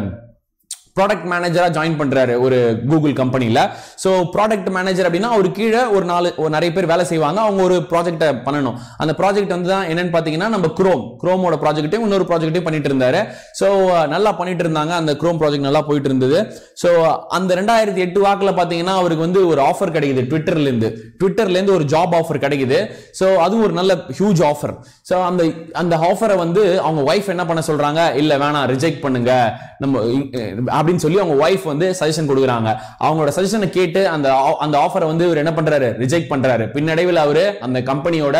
ப்ராடக்ட் மேனேஜரா ஜாயின் பண்றாரு ஒரு கூகுள் கம்பெனில ஸோ ப்ராடக்ட் மேனேஜர் அப்படின்னா அவர் கீழே ஒரு நாலு ஒரு நிறைய பேர் வேலை செய்வாங்க அவங்க ஒரு ப்ராஜெக்ட்டை பண்ணணும் அந்த ப்ராஜெக்ட் வந்து தான் என்னன்னு பார்த்தீங்கன்னா நம்ம குரோம் குரோமோட ப்ராஜெக்ட்டையும் இன்னொரு ப்ராஜெக்ட்டையும் பண்ணிட்டு இருந்தாரு ஸோ நல்லா பண்ணிட்டு இருந்தாங்க அந்த குரோம் ப்ராஜெக்ட் நல்லா போயிட்டு இருந்தது ஸோ அந்த ரெண்டாயிரத்தி எட்டு வாக்கில் பார்த்தீங்கன்னா அவருக்கு வந்து ஒரு ஆஃபர் கிடைக்குது ட்விட்டர்ல இருந்து ட்விட்டர்ல இருந்து ஒரு ஜாப் ஆஃபர் கிடைக்குது ஸோ அதுவும் ஒரு நல்ல ஹியூஜ் ஆஃபர் ஸோ அந்த அந்த ஆஃபரை வந்து அவங்க ஒய்ஃப் என்ன பண்ண சொல்றாங்க இல்ல வேணாம் ரிஜெக்ட் பண்ணுங்க நம்ம இ- அப்படின்னு சொல்லி அவங்க ஒய்ஃப் வந்து சஜஷன் கொடுக்குறாங்க அவங்களோட சஜஷனை கேட்டு அந்த ஆ- அந்த ஆஃபரை வந்து இவர் என்ன பண்றாரு ரிஜெக்ட் பண்றாரு பின்னடைவில் அவரு அந்த கம்பெனியோட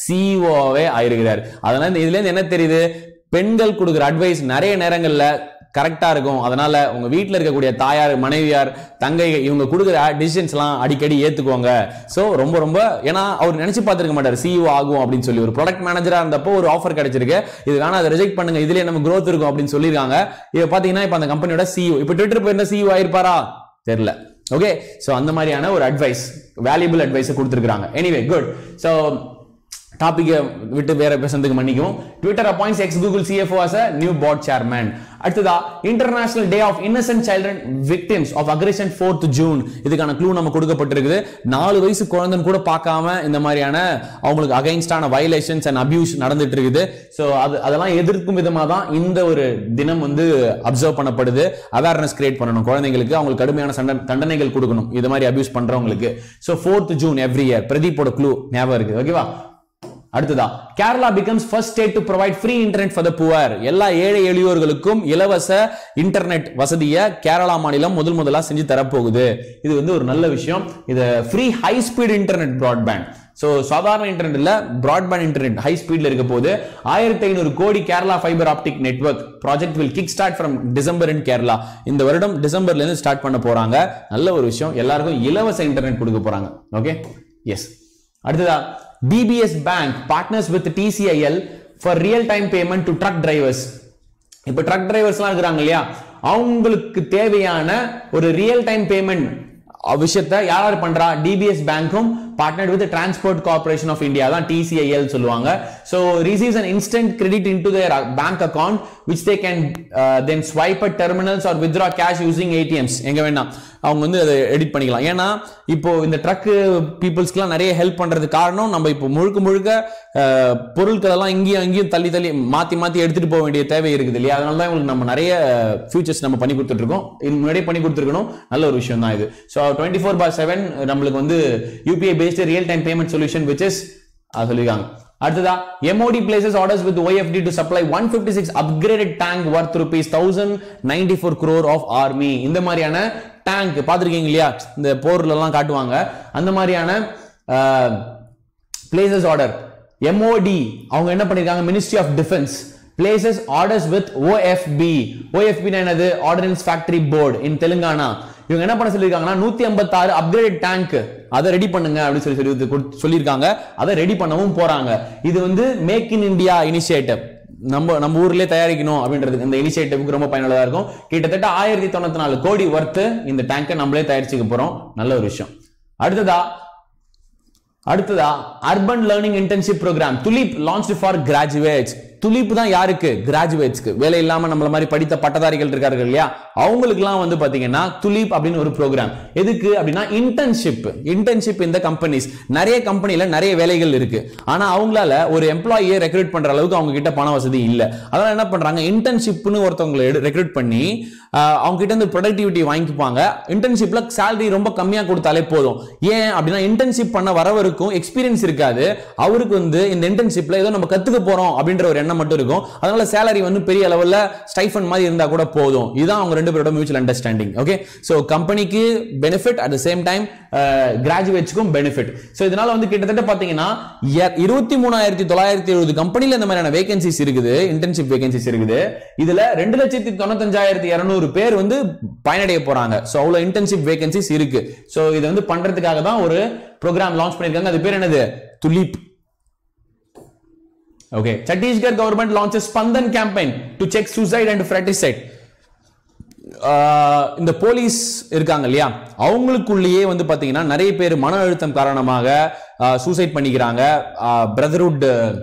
சிஇஓவே ஆயிருக்கிறார் அதனால இந்த- இதுல இருந்து என்ன தெரியுது பெண்கள் கொடுக்குற அட்வைஸ் நிறைய நேரங்கள்ல கரெக்டா இருக்கும் அதனால உங்க வீட்ல இருக்கக்கூடிய தாயார் மனைவியார் தங்கை இவங்க கொடுக்குற டிசிஷன்ஸ்லாம் அடிக்கடி ஏத்துக்கோங்க சோ ரொம்ப ரொம்ப ஏன்னா அவர் நினைச்சு பார்த்திருக்க மாட்டார் சிஇஓ ஆகும் அப்படின்னு சொல்லி ஒரு ப்ராடக்ட் மேனேஜரா இருந்தப்போ ஒரு ஆஃபர் கிடைச்சிருக்கு இது வேணா அதை ரிஜெக்ட் பண்ணுங்க இதுலயே நம்ம growth இருக்கும் அப்படின்னு சொல்லியிருக்காங்க இது பாத்தீங்கன்னா இப்ப அந்த கம்பெனியோட சிஇஓ இப்ப ட்விட்டர் போயிருந்த சிஇஓ ஆயிருப்பாரா தெரியல ஓகே சோ அந்த மாதிரியான ஒரு அட்வைஸ் வேல்யூபிள் அட்வைஸ் கொடுத்துருக்காங்க எனிவே குட் சோ டாபிக்கை விட்டு வேற பேசுறதுக்கு மன்னிக்கும் Twitter appoints ex Google CFO as a new board chairman அடுத்ததா international day of innocent children victims of aggression fourth June இதுக்கான க்ளூ நம்ம கொடுக்கப்பட்டிருக்குது நாலு வயசு குழந்தைன்னு கூட பார்க்காம இந்த மாதிரியான அவங்களுக்கு அகைன்ஸ்டான வயலேஷன்ஸ் அண்ட் அபியூஸ் நடந்துட்டு இருக்குது ஸோ அது அதெல்லாம் எதிர்க்கும் விதமாக தான் இந்த ஒரு தினம் வந்து அப்சர்வ் பண்ணப்படுது அவேர்னஸ் கிரியேட் பண்ணணும் குழந்தைங்களுக்கு அவங்களுக்கு கடுமையான சண்ட தண்டனைகள் கொடுக்கணும் இது மாதிரி அபியூஸ் பண்றவங்களுக்கு so fourth June every year பிரதீப்போட க்ளூ ஞாபகம் இருக்குது ஓகேவா அடுத்ததா Kerala becomes first state to provide free internet for the poor எல்லா ஏழை எளியோர்களுக்கும் இலவச இன்டர்நெட் வசதியை கேரளா மாநிலம் முதல் முதலா செஞ்சு தரப்போகுது இது வந்து ஒரு நல்ல விஷயம் இது free high speed internet broadband so சாதாரண இன்டர்நெட் இல்ல பிராட்பேண்ட் இன்டர்நெட் ஹை ஸ்பீட்ல இருக்க போது ஆயிரத்தி ஐநூறு கோடி Kerala fibre optic network project will kick start from December in Kerala இந்த வருடம் டிசம்பர்ல இருந்து ஸ்டார்ட் பண்ண போறாங்க நல்ல ஒரு விஷயம் எல்லாருக்கும் இலவச இன்டர்நெட் கொடுக்க போறாங்க ஓகே எஸ் அடுத்ததா DBS bank partners with TCIL for real time payment to truck drivers இப்போ ட்ரக் டிரைவர்ஸ்லாம் இருக்கிறாங்க இல்லையா அவங்களுக்கு தேவையான ஒரு ரியல் டைம் பேமெண்ட் விஷயத்தை யார் யார் பண்றா டிபிஎஸ் பேங்க்கும் partnered with transport corporation of India தான் டிசிஐஎல் சொல்லுவாங்க so receives an instant credit into their bank account which they can then swipe at terminals or withdraw cash using ATMs எங்க வேணாம் அவங்க வந்து அதை எடிட் பண்ணிக்கலாம் ஏன்னா இப்போ இந்த ட்ரக் பீப்புள்ஸ்க்குலாம் நிறைய ஹெல்ப் பண்றது காரணம் நம்ம இப்போ முழுக்க முழுக்க அஹ், பொருட்கள் எல்லாம் இங்கேயும் அங்கேயும் தள்ளி தள்ளி மாத்தி மாத்தி எடுத்துட்டு போக வேண்டிய தேவை இருக்குது இல்லையா அதனால தான் உங்களுக்கு நம்ம நிறைய ஃபியூச்சர்ஸ் நம்ம பண்ணி கொடுத்துட்டு இருக்கோம் இது முன்னாடியே பண்ணி கொடுத்துருக்கணும் நல்ல ஒரு விஷயம் தான் இது so twenty four by seven நம்மளுக்கு வந்து UPI based real time payment solution which is சொல்லியிருக்காங்க அடுத்ததா MOD places orders with OFD to supply one fifty six upgraded tank worth rupees thousand ninety four crore of army இந்த மாதிரியான tank பார்த்துருக்கீங்க இல்லையா இந்த போர்ல எல்லாம் காட்டுவாங்க அந்த மாதிரியான பிளேசஸ் ஆர்டர் எம்ஓடி அவங்க என்ன பண்ணிருக்காங்க ministry of defence places orders with OFB OFB என்னது ordnance factory board in Telangana இவங்க என்ன பண்ண சொல்லியிருக்காங்கன்னா நூத்தி ஐம்பத்தாறு அப்கிரேட் டேங்க் அதை ரெடி பண்ணுங்க அப்படின்னு சொல்லி சொல்லி கொடுத்து- சொல்லியிருக்காங்க அதை ரெடி பண்ணவும் போறாங்க இது வந்து மேக் இன் இந்தியா இனிஷியேட்டிவ் நம்ம நம்ம ஊர்லயே தயாரிக்கணும் அப்படின்றது இந்த இனிஷியேட்டிவ்க்கு ரொம்ப பயனுள்ளதா இருக்கும் கிட்டத்தட்ட ஆயிரத்தி தொண்ணூத்தி நாலு கோடி ஒர்த்து இந்த டேங்கை நம்மளே தயாரிச்சுக்க போறோம் நல்ல ஒரு விஷயம் அடுத்ததா அடுத்ததா urban learning internship programme TULIP launch for graduates TULIP தான் யாருக்கு கிராஜுவேட்ஸ்க்கு வேலை இல்லாம நம்மள மாதிரி படித்த பட்டதாரிகள் இருக்கார்கள் இல்லையா அவங்களுக்குலாம் வந்து பாத்தீங்கன்னா துலீப் அப்படின்னு ஒரு ப்ரோக்ராம் எதுக்கு அப்படின்னா இன்டர்ன்ஷிப் இன்டர்ன்ஷிப் இந்த கம்பெனிஸ் நிறைய கம்பெனில நிறைய வேலைகள் இருக்கு ஆனா அவங்களால ஒரு எம்ப்ளாயியை ரெக்ரூட் பண்ற அளவுக்கு அவங்க கிட்ட பண வசதி இல்ல அதனால என்ன பண்றாங்க இன்டர்ன்ஷிப்னு ஒருத்தவங்களை ரெக்ரூட் பண்ணி ஆஹ், அவங்க கிட்ட இருந்து ப்ரொடக்டிவிட்டி வாங்கிப்பாங்க இன்டர்ன்ஷிப்ல salary ரொம்ப கம்மியா கொடுத்தாலே போதும் ஏன் அப்படின்னா இன்டர்ன்ஷிப் பண்ண வரவருக்கும் எக்ஸ்பீரியன்ஸ் இருக்காது அவருக்கு வந்து இந்த இன்டர்ன்ஷிப்ல ஏதோ நம்ம கத்துக்க போறோம் அப்படின்ற ஒரு எண்ணம் மட்டும் இருக்கும் அதனால சேலரி வந்து பெரிய அளவுல ஸ்டைஃபன் மாதிரி இருந்தா கூட போதும் இதுதான் அவங்க ரெண்டு பேரோட மியூச்சுவல் அண்டர்ஸ்டாண்டிங் ஓகே சோ கம்பெனிக்கு benefit at the same time கிராஜுவேட்ஸ்க்கும் பெனிஃபிட் சோ இதனால வந்து கிட்டத்தட்ட பாத்தீங்கன்னா இருபத்தி மூணாயிரத்தி தொள்ளாயிரத்தி எழுபது கம்பெனில இந்த மாதிரியான வேகன்சிஸ் இருக்குது இன்டர்ன்ஷிப் வேகன்சிஸ் இருக்குது இதுல ரெண்டு லட்சத்தி தொண்ணூத்தஞ்சாயிரத்தி இருநூறு பேர் வந்து பயனடைய போறாங்க சோ அவ்வளவு இன்டர்ன்ஷிப் வேகன்சிஸ் இருக்கு சோ இதை வந்து பண்றதுக்காக தான் ஒரு ப்ரோக்ராம் லான்ச் பண்ணிருக்காங்க அது பேர் என்னது TULIP okay Chhattisgarh government launches Spandan campaign to check suicide and fratricide இந்த போலீஸ் இருக்காங்க இல்லையா அவங்களுக்குள்ளேயே வந்து பாத்தீங்கன்னா நிறைய பேர் மன அழுத்தம் காரணமாக சூசைட் பண்ணிக்கிறாங்க பிரதர்ஹுட்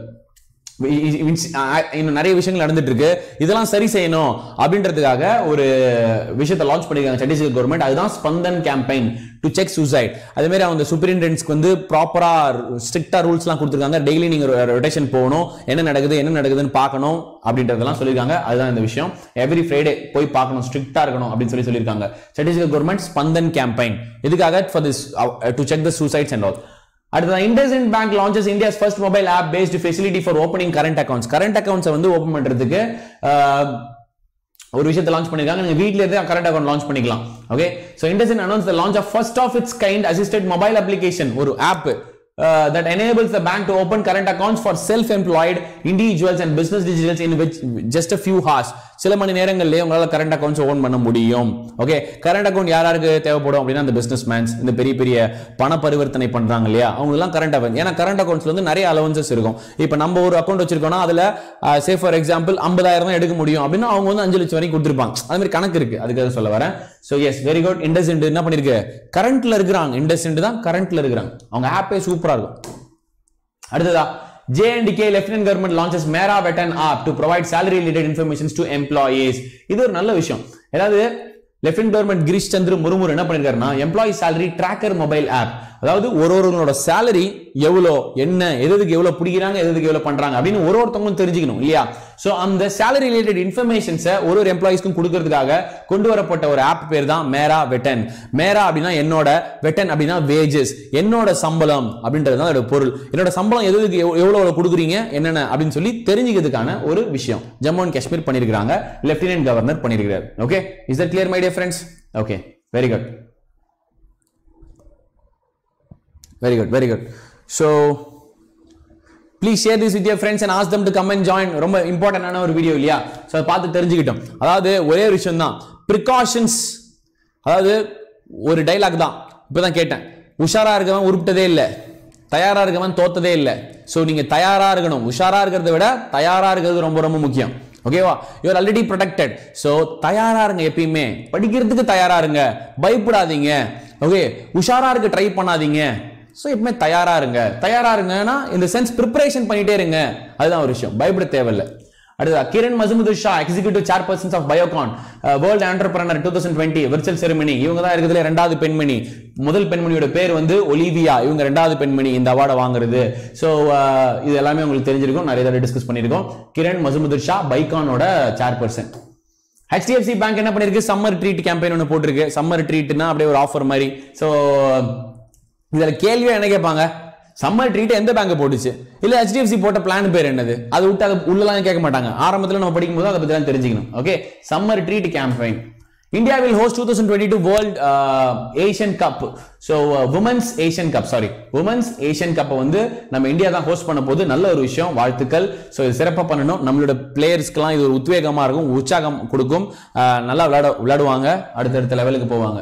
இன்னும் நிறைய விஷயங்கள் நடந்துட்டு இருக்கு இதெல்லாம் சரி செய்யணும் அப்படின்றதுக்காக ஒரு விஷயத்தை லான்ச் பண்ணிருக்காங்க சத்தீஸ்கர் கவர்மெண்ட் அதுதான் Spandan campaign to check suicide அதே மாதிரி அவங்க சூப்பரிண்டென்ட்ஸ்க்கு வந்து ப்ராப்பரா ஸ்ட்ரிக்டா ரூல்ஸ்லாம் கொடுத்துருக்காங்க டெய்லி நீங்க ரொட்டேஷன் போகணும் என்ன நடக்குது என்ன நடக்குதுன்னு பார்க்கணும் அப்படின்றதெல்லாம் சொல்லியிருக்காங்க அதுதான் இந்த விஷயம் எவ்ரி ஃப்ரைடே போய் பார்க்கணும் ஸ்ட்ரிக்டா இருக்கணும் அப்படின்னு சொல்லி சொல்லியிருக்காங்க சத்தீஸ்கர் கவர்மெண்ட் ஸ்பந்தன் கேம்பெயின் இதுக்காக for this to check the suicides and all அடுத்தது IndusInd bank launches India's first mobile app based facility for opening current accounts current அக்கௌண்ட்ஸை வந்து ஓப்பன் பண்றதுக்கு ஆஹ், ஒரு விஷயத்தை லான்ச் பண்ணிருக்காங்க நீங்க வீட்ல இருந்தே கரண்ட் அக்கௌண்ட் லான்ச் பண்ணிக்கலாம் okay so IndusInd announce the launch of first of its kind assisted mobile application ஒரு app that enables the bank to open current accounts for self-employed individuals and business individuals in which just a few hours சில மணி நேரங்களிலே உங்களால current accounts open பண்ண முடியும் okay current account யார் யாருக்கு தேவைப்படும் அப்படின்னா அந்த பிசினஸ் மேன்ஸ் இந்த பெரிய பெரிய பண பரிவர்த்தனை பண்றாங்க இல்லையா அவங்க எல்லாம் கரண்ட் அக்கௌண்ட் ஏன்னா கரண்ட் அக்கௌண்ட்ஸ்ல வந்து நிறைய அலவன்சஸ் இருக்கும் இப்போ நம்ம ஒரு அக்கௌண்ட் வச்சிருக்கோம்னா அதுல சே ஃபார் எக்ஸாம்பிள் ஐம்பதாயிரம் தான் எடுக்க முடியும் அப்படின்னா அவங்க வந்து அஞ்சு லட்சம் வரைக்கும் கொடுத்துருப்பாங்க அது மாதிரி கணக்கு இருக்கு அதுக்காக சொல்ல வரேன் so yes very good Indus என்ன பண்ணிருக்கு கரண்ட்ல இருக்கிறாங்க இண்டஸ் தான் கரண்ட்ல இருக்கிறாங்க அவங்க ஆப்பே சூப்பரா இருக்கும் அடுத்ததா JNDK lieutenant government launches Mera Vetan app to provide salary related informations to employees இது ஒரு நல்ல விஷயம் அதாவது லெப்டினன்ட் கவர்மெண்ட் கிரீஷ் சந்திர முருமுரு என்ன பண்ணிருக்காருன்னா employee salary tracker mobile app அதாவது ஒரு ஒருவங்களோட salary எவ்வளோ என்ன எதுக்கு எவ்வளவு பிடிக்கிறாங்க எதுக்கு எவ்வளவு பண்றாங்க அப்படின்னு ஒரு ஒருத்தவங்களும் தெரிஞ்சுக்கணும் இல்லையா சோ அந்த salary related இன்ஃபர்மேஷன்ஸை ஒரு ஒரு எம்ப்ளாயிஸ்க்கும் கொடுக்கறதுக்காக கொண்டு வரப்பட்ட ஒரு ஆப் பேர் தான் மேரா வெட்டன் மேரா அப்படின்னா என்னோட வெட்டன் அப்படின்னா வேஜஸ் என்னோட சம்பளம் அப்படின்றது தான் அதோட பொருள் என்னோட சம்பளம் எதுக்கு எவ்வ- எவ்வளவு எவ்வளவு கொடுக்குறீங்க என்னென்ன அப்படின்னு சொல்லி தெரிஞ்சுக்கிறதுக்கான ஒரு விஷயம் ஜம்மு அண்ட் காஷ்மீர் பண்ணிருக்காங்க லெப்டினன்ட் கவர்னர் பண்ணிருக்காரு okay is that clear my dear friends okay very good very good very good so please share this with your friends and ask them to come and join ரொம்ப இம்பார்ட்டன்டான ஒரு video இல்லையா so அதை பார்த்து தெரிஞ்சுக்கிட்டோம் அதாவது ஒரே ஒரு விஷயம் தான் ப்ரிகாஷன்ஸ் அதாவது ஒரு டைலாக் தான் இப்பதான் கேட்டேன் உஷாரா இருக்கவன் உருப்பிட்டதே இல்லை தயாரா இருக்கவன் தோத்ததே இல்லை ஸோ நீங்க தயாரா இருக்கணும் உஷாரா இருக்கிறத விட தயாரா இருக்கிறது ரொம்ப ரொம்ப முக்கியம் ஓகேவா யூஆர் ஆல்ரெடி ப்ரொடெக்டட் ஸோ தயாரா இருங்க எப்பயுமே படிக்கிறதுக்கு தயாரா இருங்க பயப்படாதீங்க ஓகே உஷாரா இருக்க ட்ரை பண்ணாதீங்க ஸோ எப்பவுமே தயாரா இருங்க தயாரா இருங்கன்னா இந்த சென்ஸ் ப்ரிப்பரேஷன் பண்ணிட்டே இருங்க அதுதான் ஒரு விஷயம் பயப்பட தேவையில்லை அடுத்ததா Kiran Mazumdar Shaw executive chairpersons of Biocon world entrepreneur two thousand twenty virtual ceremony இவங்க தான் இருக்கிறதுல ரெண்டாவது பெண்மணி முதல் பெண்மணியோட பேர் வந்து ஒலிவியா இவங்க ரெண்டாவது பெண்மணி இந்த அவார்டை வாங்குறது ஸோ இது எல்லாமே உங்களுக்கு தெரிஞ்சிருக்கும் நிறைய தடவை டிஸ்கஸ் பண்ணியிருக்கோம் கிரண் மசுமுதுர் ஷா பைகானோட சேர்பர்சன் HDFC பேங்க் என்ன பண்ணிருக்கு சம்மர் ட்ரீட் கேம்பெயின் ஒன்று போட்டிருக்கு சம்மர் ட்ரீட்னா அப்படியே ஒரு ஆஃபர் மாதிரி ஸோ இதுல கேள்வியா என்ன கேட்பாங்க சம்மர் ட்ரீட் எந்த பேங்க் போட்டுச்சு இல்ல HDFC போட்ட பிளான் பேர் என்னது அது விட்டு அது உள்ளலாம் கேட்க மாட்டாங்க ஆரம்பத்துல நம்ம படிக்கும்போது அதை பத்தி தான் தெரிஞ்சுக்கணும் okay summer treat campaign India will host two thousand twenty two world Asian cup so women's Asian cup sorry women's Asian கப்பை வந்து நம்ம இந்தியா தான் ஹோஸ்ட் பண்ண போது நல்ல ஒரு விஷயம் வாழ்த்துக்கள் ஸோ இது சிறப்பாக பண்ணணும் நம்மளோட பிளேயர்ஸ்க்கெல்லாம் இது ஒரு உத்வேகமா இருக்கும் உற்சாகம் கொடுக்கும் அஹ், நல்லா விளையாட விளையாடுவாங்க அடுத்தடுத்த லெவலுக்கு போவாங்க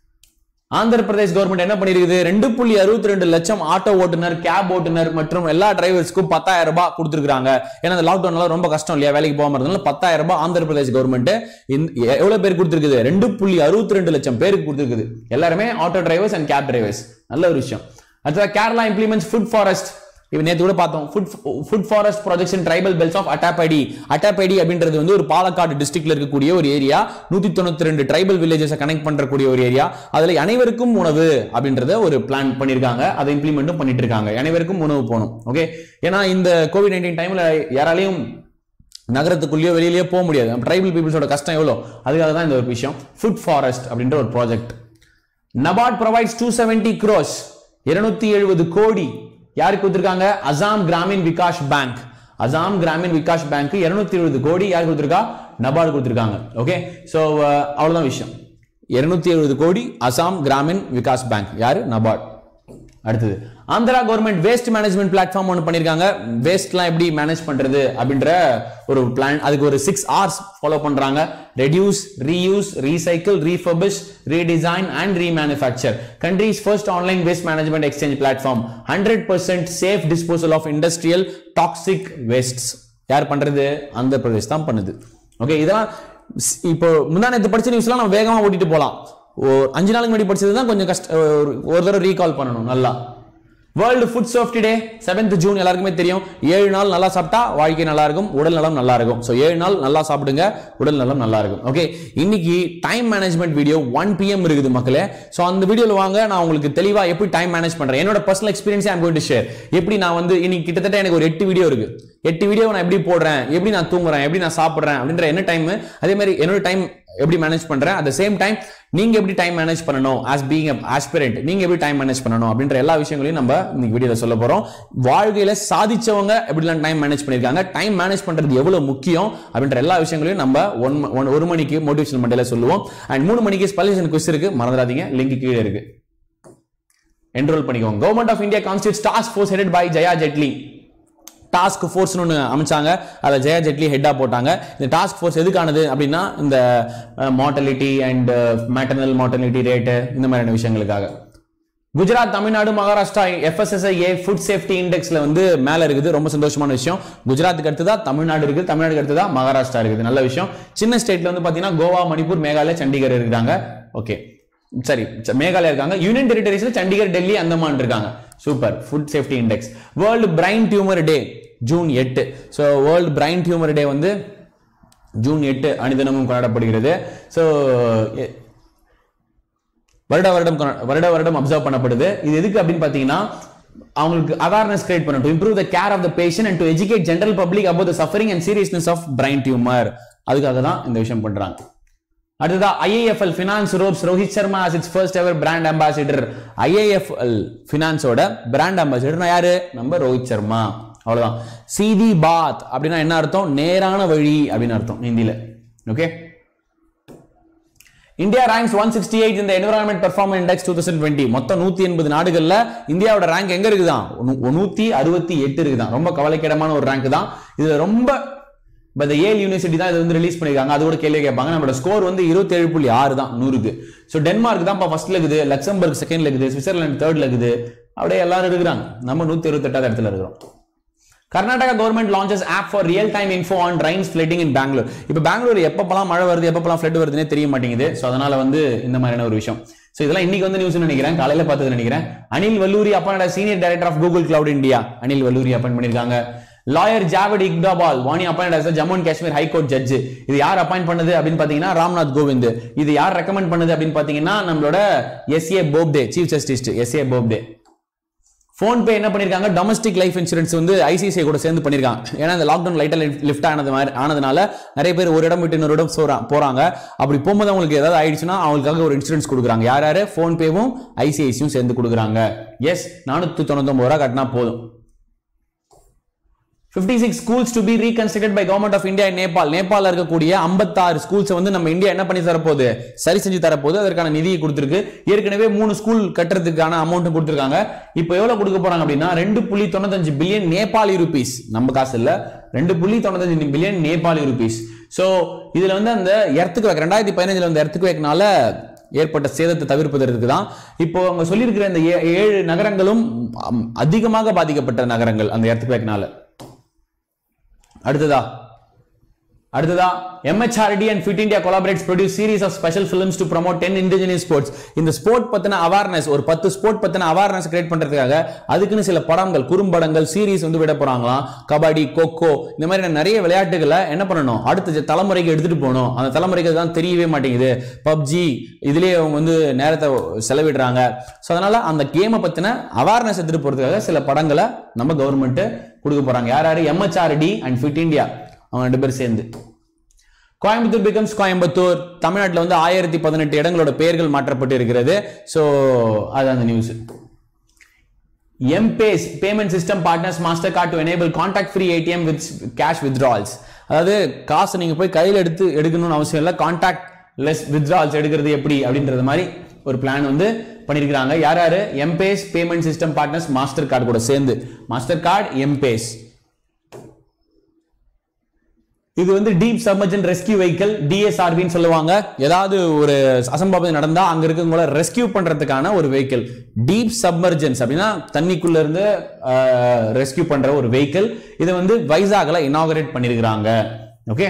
ஆந்திர பிரதேஷ் கவர்மெண்ட் என்ன பண்ணிருக்குது ரெண்டு புள்ளி அறுபத்தி ரெண்டு லட்சம் ஆட்டோ ஓட்டுநர் கேப் ஓட்டுநர் மற்றும் எல்லா டிரைவர்ஸ்க்கும் பத்தாயிரம் ரூபாய் கொடுத்துருக்காங்க ஏன்னா இந்த லாக்டவுன்ல ரொம்ப கஷ்டம் இல்லையா வேலைக்கு போகாம இருந்ததுனால பத்தாயிரம் ரூபாய் ஆந்திர பிரதேஷ் கவர்மெண்ட் எவ்வளவு பேர் கொடுத்துருக்குது ரெண்டு புள்ளி அறுபத்தி ரெண்டு லட்சம் பேருக்கு கொடுத்துருக்குது எல்லாருமே auto drivers and cab drivers நல்ல ஒரு விஷயம் அடுத்தது கேரளா இம்ப்ளிமெண்ட்ஸ் ஃபுட் ஃபாரஸ்ட் இப்போ நேற்று கூட பார்த்தோம் food food forest projects in tribal belts of Attappadi Attappadi அப்படின்றது வந்து ஒரு பாலக்காடு டிஸ்ட்ரிக்ட்ல இருக்கக்கூடிய ஒரு ஏரியா நூத்தி தொண்ணூத்தி ரெண்டு ட்ரைபல் வில்லேஜஸ் கனெக்ட் பண்றக்கூடிய ஒரு ஏரியா அதுல அனைவருக்கும் உணவு அப்படின்றத ஒரு பிளான் பண்ணிருக்காங்க அதை இம்ப்ளிமெண்ட்டும் பண்ணிட்டு இருக்காங்க அனைவருக்கும் உணவு போகணும் ஓகே ஏன்னா இந்த கோவிட் நைன்டீன் டைம்ல யாராலையும் நகரத்துக்குள்ளேயோ வெளியிலயோ போக முடியாது ட்ரைபல் பீப்புள்ஸோட கஷ்டம் எவ்வளோ அதுக்காக தான் இந்த ஒரு விஷயம் ஃபுட் ஃபாரஸ்ட் அப்படின்ற ஒரு project NABARD provides two seventy crores இருநூத்தி எழுபது கோடி யாருக்கு கொடுத்துருக்காங்க அசாம் கிராமின் விகாஷ் பேங்க் அசாம் கிராமின் விகாஷ் பேங்க் இருநூத்தி எழுபது கோடி யார் கொடுத்துருக்கா நபார்டு கொடுத்துருக்காங்க ஓகே ஸோ அவ்வளவுதான் விஷயம் இருநூத்தி எழுபது கோடி அசாம் கிராமின் விகாஸ் பேங்க் யாரு நபார்ட் அடுத்தது Andhra government waste management platform ஒன்று பண்ணிருக்காங்க வேஸ்ட்லாம் எப்படி மேனேஜ் பண்றது அப்படின்ற ஒரு பிளான் அதுக்கு ஒரு சிக்ஸ் hours ஃபாலோ பண்றாங்க reduce reuse recycle refurbish redesign and remanufacture countries first online waste management exchange platform hundred percent safe disposal of industrial toxic wastes யார் பண்றது ஆந்திர பிரதேஷ் தான் பண்ணுது ஓகே இதெல்லாம் ஸ்- இப்போ முந்தா நேற்று படிச்ச நியூஸ்லாம் நம்ம வேகமா ஓட்டிட்டு போலாம் ஒரு அஞ்சு நாளுக்கு முன்னாடி படிச்சது தான் கொஞ்சம் கஷ்ட ஒரு- ஒரு தடவை ரீகால் பண்ணணும் நல்லா world food safety day seventh June எல்லாருக்குமே தெரியும் ஏழு நாள் நல்லா சாப்பிட்டா வாழ்க்கை நல்லா இருக்கும் உடல் நலம் நல்லா இருக்கும் ஸோ ஏழு நாள் நல்லா சாப்பிடுங்க உடல் நலம் நல்லா இருக்கும் ஓகே இன்னைக்கு time management video one PM இருக்குது மக்களே ஸோ அந்த வீடியோவில் வாங்க நான் உங்களுக்கு தெளிவா எப்படி டைம் மேனேஜ் பண்றேன் என்னோட personal experience I'm going to share எப்படி நான் வந்து இன்னைக்கு கிட்டத்தட்ட எனக்கு ஒரு எட்டு வீடியோ இருக்கு எட்டு வீடியோ நான் எப்படி போடுறேன் எப்படி நான் தூங்குறேன் எப்படி நான் சாப்பிடுறேன் அப்படின்ற என்ன டைம் அதே மாதிரி என்னோட டைம் எப்படி மேனேஜ் பண்றேன் அட் சேம் டைம் நீங்க எப்படி டைம் மேனேஜ் பண்ணணும் ஆஸ் பீங் ஆஸ்பிரண்ட் நீங்க எப்படி டைம் மேனேஜ் பண்ணணும் அப்படின்ற எல்லா விஷயங்களையும் நம்ம இன்னைக்கு வீடியோல சொல்ல போறோம் வாழ்க்கையில சாதிச்சவங்க எப்படிலாம் டைம் மேனேஜ் பண்ணிருக்காங்க டைம் மேனேஜ் பண்றது எவ்வளவு முக்கியம் அப்படின்ற எல்லா விஷயங்களையும் நம்ம ஒன் ஒன்- ஒரு மணிக்கு மோட்டிவேஷன் மண்டல சொல்லுவோம் அண்ட் மூணு மணிக்கு ஸ்பெலிஷன் குவிஸ் இருக்கு மறந்துடாதீங்க லிங்க் கீழே இருக்கு என்ரோல் பண்ணிக்கோங்க government of India constitute task force headed by Jaya Jaitley task ஃபோர்ஸ்னு ஒன்று அமைச்சாங்க அதை ஜெயா ஜெட்லி ஹெட்டாக போட்டாங்க இந்த டாஸ்க் ஃபோர்ஸ் எதுக்கானது அப்படின்னா இந்த mortality and maternal mortality rate இந்த மாதிரியான விஷயங்களுக்காக Gujarat Tamil Nadu Maharashtra FSSAI food safety இண்டெக்ஸ்ல வந்து மேல இருக்குது ரொம்ப சந்தோஷமான விஷயம் குஜராத்துக்கு அடுத்ததா தமிழ்நாடு இருக்குது தமிழ்நாடுக்கு அடுத்ததா மகாராஷ்டிரா இருக்குது நல்ல விஷயம் சின்ன ஸ்டேட்ல வந்து பாத்தீங்கன்னா கோவா மணிப்பூர் மேகாலயா சண்டிகர் இருக்காங்க ஓகே சரி ச- மேகாலயா இருக்காங்க யூனியன் டெரிட்டரிஸ்ல சண்டிகர் டெல்லி அந்தமான் இருக்காங்க super food safety index world brain tumour day June எட்டு so world brain tumour day வந்து ஜூன் எட்டு அணிதினமும் கொண்டாடப்படுகிறது ஸோ வருட வருடம் கொண்டா- வருட வருடம் அப்சர்வ் பண்ணப்படுது இது எதுக்கு அப்படின்னு பார்த்தீங்கன்னா அவங்களுக்கு அவேர்னஸ் கிரியேட் பண்ணணும் to improve the care of the patient and to educate general public about the suffering and seriousness of brain tumour அதுக்காக தான் இந்த விஷயம் பண்றாங்க அடுத்ததா IIFL finance ropes Rohit Sharma as its first ever brand ambassador IIFL ஃபினான்ஸோட brand ambassador யாரு நம்ம ரோஹித் சர்மா அவ்வளவுதான் சீதி பாத் அப்படின்னா என்ன அர்த்தம் நேரான வழி அப்படின்னு அர்த்தம் ஹிந்தியில okay India ranks one sixty eight இந்த environment performance index two thousand twenty மொத்தம் நூத்தி எண்பது நாடுகள்ல இந்தியாவோட ரேங்க் எங்க இருக்குதான் நூ- நூத்தி அறுபத்தி எட்டு இருக்குதான் ரொம்ப கவலைக்கிடமான ஒரு ரேங்க் தான் இதுல ரொம்ப இப்போ இந்த ஏல் யூனிவர்சிட்டி தான் இது வந்து ரிலீஸ் பண்ணிருக்காங்க அது கூட கேள்வி கேட்பாங்க நம்மளோட ஸ்கோர் வந்து இருபத்தி ஏழு புள்ளி ஆறு தான் நூறுக்கு ஸோ டென்மார்க் தான் இப்போ ஃபர்ஸ்ட்ல இருக்குது லக்சம்பர்க் செகண்ட்ல இருக்குது சுவிட்சர்லாந்து தேர்ட்ல இருக்குது அப்படியே எல்லாரும் இருக்கிறாங்க நம்ம நூத்தி இருபத்தெட்டாவது இடத்துல இருக்கிறோம் Karnataka government launches app for real time info on drains flooding in Bangalore இப்போ பெங்களூர் எப்பப்பெல்லாம் மழை வருது எப்பப்பெல்லாம் ஃபிளட் வருதுன்னே தெரிய மாட்டேங்குது ஸோ அதனால வந்து இந்த மாதிரியான ஒரு விஷயம் ஸோ இதெல்லாம் இன்னைக்கு வந்து நியூஸ் நினைக்கிறேன் காலையில பார்த்தது நினைக்கிறேன் Anil Valluri appoint senior director of Google cloud India Anil Valluri appoint பண்ணிருக்காங்க lawyer Javed Iqbal Wani appoint Jammu and Kashmir high court judge இது யார் அப்பாயிண்ட் பண்ணது அப்படின்னு பாத்தீங்கன்னா ராம்நாத் கோவிந்த் இது யார் ரெக்கமெண்ட் பண்ணது அப்படின்னு பாத்தீங்கன்னா நம்மளோட SA Bobde chief justice SA Bobde PhonePe என்ன பண்ணிருக்காங்க டொமஸ்டிக் லைஃப் இன்சூரன்ஸ் வந்து ஐசிஐசிஐ கூட சேர்ந்து பண்ணிருக்காங்க ஏன்னா இந்த லாக்டவுன் லைட்டா லிஃப்ட் ஆனது மாதிரி ஆனதுனால நிறைய பேர் ஒரு இடம் விட்டு இன்னொரு இடம் சோறா- போறாங்க அப்படி போகும்போது அவங்களுக்கு ஏதாவது ஆயிடுச்சுன்னா அவங்களுக்காக ஒரு இன்சூரன்ஸ் கொடுக்குறாங்க யார் யாரு ஃபோன்பேவும் ஐசிஐசியும் சேர்ந்து கொடுக்குறாங்க எஸ் நானூத்தி தொண்ணூத்தொன்பது ரூபா கட்டினா போதும் 56 six schools to be reconstructed by government of India Nepal நேபாளில் இருக்கக்கூடிய 56 ஸ்கூல்ஸ் வந்து நம்ம இந்தியா என்ன பண்ணி தரப்போகுது சரி செஞ்சு தரப்போகுது அதற்கான நிதியை கொடுத்துருக்கு ஏற்கனவே மூணு ஸ்கூல் கட்டுறதுக்கான அமௌண்ட் கொடுத்துருக்காங்க இப்போ எவ்வளவு கொடுக்க போறாங்க அப்படின்னா ரெண்டு புள்ளி தொண்ணூத்தஞ்சு பில்லியன் நேபாளி ருபீஸ் நம்ம காசு இல்ல ரெண்டு புள்ளி தொண்ணூத்தஞ்சு பில்லியன் நேபாளி ருபீஸ் ஸோ இதுல வந்து அந்த எர்த்துக்கு வேக் ரெண்டாயிரத்தி பதினஞ்சுல வந்து எர்த்துக்கு வேக்னால ஏற்பட்ட சேதத்தை தவிர்ப்பதற்கு தான் இப்போ அவங்க சொல்லியிருக்கிற இந்த ஏ- ஏழு நகரங்களும் அம், அதிகமாக பாதிக்கப்பட்ட நகரங்கள் அந்த எர்த்துக்கு வேக்னால அடுத்ததா அடுத்ததா MHRD and Fit India collaborates produce series of special films to promote 10 indigenous sports இந்த ஸ்போர்ட் பத்தின அவேர்னஸ் ஒரு பத்து ஸ்போர்ட் பத்தின அவேர்னஸ் கிரியேட் பண்றதுக்காக அதுக்குன்னு சில படங்கள் குறும்படங்கள் சீரிஸ் வந்து விட போறாங்களாம் கபடி கொக்கோ இந்த மாதிரி நிறைய விளையாட்டுகளை என்ன பண்ணணும் அடுத்த தலைமுறைக்கு எடுத்துட்டு போகணும் அந்த தலைமுறைக்கு தான் தெரியவே மாட்டேங்குது பப்ஜி இதுலயே அவங்க வந்து நேரத்தை செலவிடுறாங்க ஸோ அதனால அந்த கேமை பத்தின அவேர்னஸ் எடுத்துட்டு போறதுக்காக சில படங்களை நம்ம கவர்மெண்ட் கொடுக்க போறாங்க யார் யாரு எம்ஹெச்ஆர்டி அண்ட் ஃபிட் இந்தியா அவங்க ரெண்டு பேரும் சேர்ந்து கோயம்புத்தூர் பிகம்ஸ் கோயம்புத்தூர் தமிழ்நாட்டில் வந்து ஆயிரத்தி பதினெட்டு இடங்களோட பெயர்கள் மாற்றப்பட்டு இருக்கிறது ஸோ அது அந்த news EMPays payment system partners Mastercard to enable contact free ATM with cash withdrawals அதாவது காசு நீங்க போய் கையில் எடுத்து எடுக்கணும்னு அவசியம் இல்லை கான்டாக்ட் லெஸ் withdrawals எடுக்கிறது எப்படி அப்படின்றது மாதிரி ஒரு பிளான் வந்து பண்ணியிருக்கிறாங்க யார் யாரு EMPays payment system partners Mastercard கூட சேர்ந்து மாஸ்டர் கார்டு எம்பேஸ் இது வந்து டீப் சப்மர்ஜன் ரெஸ்கியூ வெஹிக்கிள் டிஎஸ்ஆர்பின்னு சொல்லுவாங்க ஏதாவது ஒரு அசம்பாவிதம் நடந்தா அங்க இருக்கவங்கள ரெஸ்கியூ பண்றதுக்கான ஒரு வெஹிக்கிள் டீப் சப்மர்ஜன்ஸ் அப்படின்னா தண்ணிக்குள்ள இருந்து ரெஸ்கியூ பண்ற ஒரு வெஹிக்கிள் இதை வந்து வைசாக்ல இனாகரேட் பண்ணிருக்கிறாங்க ஓகே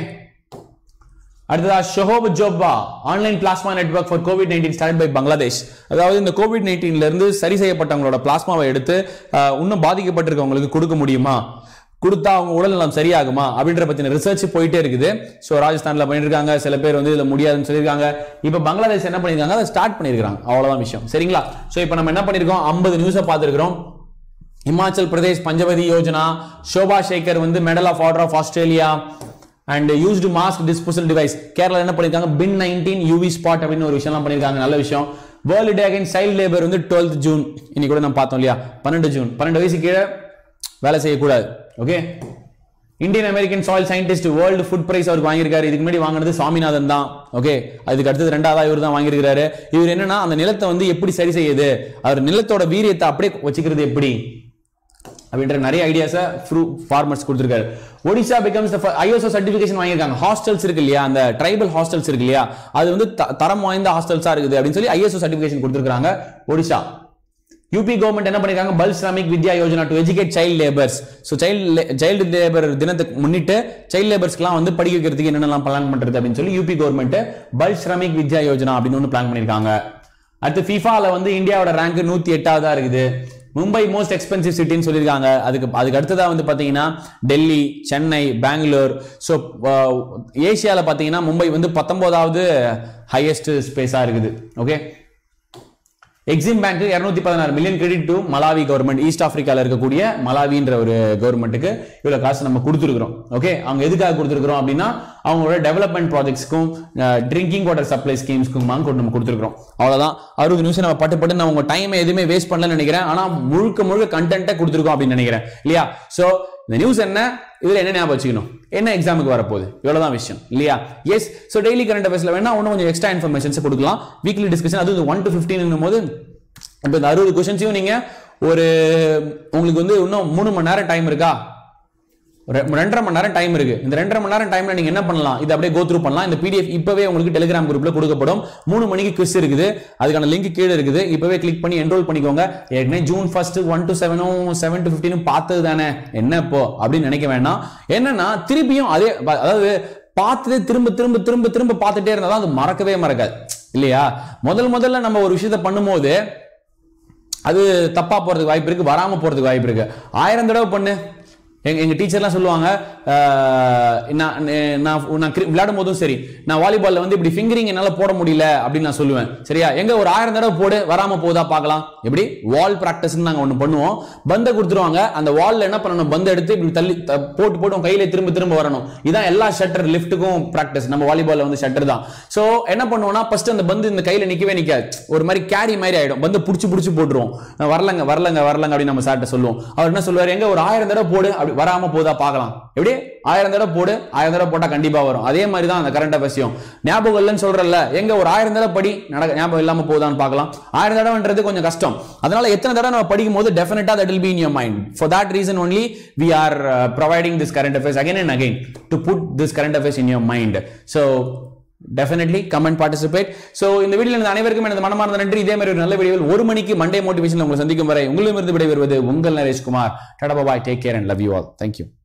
அடுத்ததா ஷொஹோப் ஜோப்பா online plasma network for COVID nineteen start by Bangladesh அதாவது இந்த கோவிட் நைன்டீன்ல இருந்து சரி செய்யப்பட்டவங்களோட பிளாஸ்மாவை எடுத்து அஹ், இன்னும் பாதிக்கப்பட்டிருக்கவங்களுக்கு கொடுக்க முடியுமா கொடுத்தா அவங்க உடல்நலம் சரியாகுமா அப்படின்ற பத்தின ரிசர்ச் போயிட்டே இருக்குது ஸோ ராஜஸ்தான்ல பண்ணிருக்காங்க சில பேர் வந்து இதுல முடியாதுன்னு சொல்லியிருக்காங்க இப்போ பங்களாதேஷ் என்ன பண்ணிருக்காங்க அதை ஸ்டார்ட் பண்ணிருக்காங்க அவ்வளவுதான் விஷயம் சரிங்களா ஸோ இப்போ நம்ம என்ன பண்ணிருக்கோம் ஐம்பது நியூஸை பார்த்துருக்கிறோம் இமாச்சல் பிரதேஷ் பஞ்சவதி யோஜனா ஷோபா சேகர் வந்து medal of order of Australia and used mask disposal device Kerala என்ன பண்ணிருக்காங்க பின் நைன்டீன் யூவி ஸ்பாட் அப்படின்னு ஒரு விஷயம்லாம் பண்ணிருக்காங்க நல்ல விஷயம் world day against child labour வந்து டுவெல்த் ஜூன் இன்னைக்கு கூட நம்ம பார்த்தோம் இல்லையா பன்னெண்டு ஜூன் பன்னெண்டு வயசு கீழே வேலை செய்யக்கூடாது okay Indian American soil scientist world food prize அவருக்கு வாங்கியிருக்காரு இதுக்கு முன்னாடி வாங்கினது சுவாமிநாதன் தான் ஓகே அதுக்கு அடுத்தது ரெண்டாவதா இவர் தான் வாங்கியிருக்காரு இவர் என்னன்னா அந்த நிலத்தை வந்து எப்படி சரி செய்யுது அவர் நிலத்தோட வீரியத்தை அப்படியே வச்சுக்கிறது எப்படி அப்படின்ற நிறைய ஐடியாஸை ஃப்ரூ ஃபார்மர்ஸ் கொடுத்துருக்காரு ஒடிஷா பிகம்ஸ் ஐஎஸ்ஓ சர்டிஃபிகேஷன் வாங்கியிருக்காங்க ஹாஸ்டல்ஸ் இருக்கு இல்லையா அந்த ட்ரைபல் ஹாஸ்டல்ஸ் இருக்கு இல்லையா அது வந்து த- தரம் வாய்ந்த ஹாஸ்டல்ஸா இருக்குது அப்படின்னு சொல்லி ஐஎஸ்ஓ சர்டிஃபிகேஷன் கொடுத்துருக்காங்க ஒடிஷா யூபி கவர்மெண்ட் என்ன பண்ணிருக்காங்க Bal Shramik Vidya Yojana to educate child labours so child child labour தினத்துக்கு முன்னிட்டு சைல்டு லேபர்ஸ்க்குலாம் வந்து படிக்க வைக்கிறதுக்கு என்னென்னலாம் பிளான் பண்றது அப்படின்னு சொல்லி யூபி கவர்மெண்ட் பல் ஸ்ராமிக் வித்யா யோஜனா அப்படின்னு ஒன்று பிளான் பண்ணிருக்காங்க அடுத்து ஃபிஃபால வந்து இந்தியாவோட ரேங்க் நூத்தி எட்டாவதா இருக்குது மும்பை மோஸ்ட் எக்ஸ்பென்சிவ் சிட்டின்னு சொல்லியிருக்காங்க அதுக்கு அதுக்கு அடுத்ததா வந்து பாத்தீங்கன்னா டெல்லி சென்னை பெங்களூர் ஸோ ஏசியாவில் பார்த்தீங்கன்னா மும்பை வந்து பத்தொன்பதாவது ஹையஸ்ட் ஸ்பேஸாக இருக்குது ஓகே எக்ஸிம் பேங்க் இருநூத்தி பதினாறு million credit to Malawi government east ஆப்பிரிக்கால இருக்கக்கூடிய மலாவின்ற ஒரு கவர்மெண்ட்டுக்கு இவ்வளவு காசு நம்ம கொடுத்துருக்கிறோம் ஓகே அவங்க எதுக்காக கொடுத்துருக்கிறோம் அப்படின்னா அவங்களோட டெவலப்மெண்ட் ப்ராஜெக்ட்ஸ்க்கும் ட்ரிங்கிங் வாட்டர் சப்ளை ஸ்கீம்ஸ்க்கும் கொண்டு நம்ம கொடுத்துருக்கிறோம் அவ்வளவுதான் அறுபது நிமிஷம் நம்ம பட்டு பட்டு நான் உங்க டைம் எதுவுமே வேஸ்ட் பண்ணலன்னு நினைக்கிறேன் ஆனா முழுக்க முழுக்க கண்டென்ட்டை கொடுத்துருக்கோம் அப்படின்னு நினைக்கிறேன் இல்லையா சோ இந்த நியூஸ் என்ன இதுல என்ன ஞாபகம் வச்சுக்கணும் என்ன எக்ஸாமுக்கு வரப்போகுது இவ்வளவுதான் விஷயம் இல்லையா எஸ் ஸோ டெய்லி கரண்ட் அஃபேர்ஸ்ல வேணா இன்னும் கொஞ்சம் எக்ஸ்ட்ரா இன்ஃபர்மேஷன்ஸ் கொடுக்கலாம் வீக்லி டிஸ்கஷன் அது ஒன் டு ஃபிஃப்டின் போது இப்போ இந்த அறுபது கொஷின்ஸையும் நீங்க ஒரு உங்களுக்கு வந்து இன்னும் மூணு மணி நேரம் டைம் இருக்கா ரெ- ரெண்டரை மணி நேரம் டைம் இருக்கு இந்த ரெண்டரை மணி நேரம் டைம்ல நீங்க என்ன பண்ணலாம் இதை அப்படியே கோ த்ரூ பண்ணலாம் இந்த பிடிஎஃப் இப்பவே உங்களுக்கு டெலிகிராம் குரூப்ல கொடுக்கப்படும் மூணு மணிக்கு குவிஸ் இருக்குது அதுக்கான லிங்க் கீழே இருக்குது இப்பவே கிளிக் பண்ணி என்ரோல் பண்ணிக்கோங்க ஏற்கனவே ஜூன் ஃபர்ஸ்ட் ஒன் டு செவனும் செவன் டு ஃபிஃப்டினும் பார்த்தது தானே என்ன இப்போ அப்படின்னு நினைக்க வேண்டாம் என்னன்னா திருப்பியும் அதே ப- அதாவது பார்த்ததே திரும்ப திரும்ப திரும்ப திரும்ப பார்த்துட்டே இருந்தா தான் அது மறக்கவே மறக்காது இல்லையா முதல் முதல்ல நம்ம ஒரு விஷயத்த பண்ணும்போது அது தப்பா போறதுக்கு வாய்ப்பு இருக்கு வராம போறதுக்கு வாய்ப்பு இருக்கு ஆயிரம் தடவை பண்ணு எங்க எங்க டீச்சர்லாம் சொல்லுவாங்க ஆஹ், நான் நான் நான் கிரி- விளையாடும் போதும் சரி நான் வாலிபால்ல வந்து இப்படி ஃபிங்கரிங் என்னால போட முடியல அப்படின்னு நான் சொல்லுவேன் சரியா எங்க ஒரு ஆயிரம் தடவை போடு வராம போதா பார்க்கலாம் எப்படி வால் பிராக்டிஸ் நாங்க ஒண்ணு பண்ணுவோம் பந்தை கொடுத்துருவாங்க அந்த வால்ல என்ன பண்ணணும் பந்தை எடுத்து இப்படி தள்ளி த- போட்டு போட்டு உன் கையில திரும்ப திரும்ப வரணும் இதான் எல்லா ஷட்டர் லிஃப்ட்டுக்கும் பிராக்டிஸ் நம்ம வாலிபால்ல வந்து ஷட்டர் தான் சோ என்ன பண்ணுவோம்னா ஃபர்ஸ்ட் அந்த பந்து இந்த கையில நிக்கவே நிக்காது ஒரு மாதிரி கேரி மாதிரி ஆயிடும் பந்து புடிச்சு புடிச்சு போட்டுருவோம் நான் வரலங்க வரலங்க வரலங்க அப்படின்னு நம்ம சார்ட்ட சொல்லுவோம் அவர் என்ன சொல்லுவாரு எங்க ஒரு ஆயிரம் தடவை போடு அப்படின்னு அப்படி வராம போதா பார்க்கலாம் எப்படி ஆயிரம் தடவை போடு ஆயிரம் தடவை போட்டா கண்டிப்பா வரும் அதே மாதிரி தான் அந்த கரண்ட் அஃபேர்ஸையும் ஞாபகம் இல்லைன்னு சொல்றல எங்க ஒரு ஆயிரம் தடவை படி நடக்க ஞாபகம் இல்லாம போதான்னு பார்க்கலாம் ஆயிரம் தடவைன்றது கொஞ்சம் கஷ்டம் அதனால எத்தனை தடவை நம்ம படிக்கும் போது டெஃபினட்டா that will be in your mind for that reason only we are providing this current affairs again and again to put this current affairs in your mind so definitely comment participate so இந்த வீடியோவில் இருந்த அனைவருக்கும் எனது மனமார்ந்த நன்றி இதே மாதிரி ஒரு நல்ல வீடியோவில் ஒரு மணிக்கு மண்டே மோட்டிவேஷன் உங்களை சந்திக்கும் வரை உங்களிடமிருந்து விடைபெறுவது உங்கள் Nareshkumar tata bye take care and love you all thank you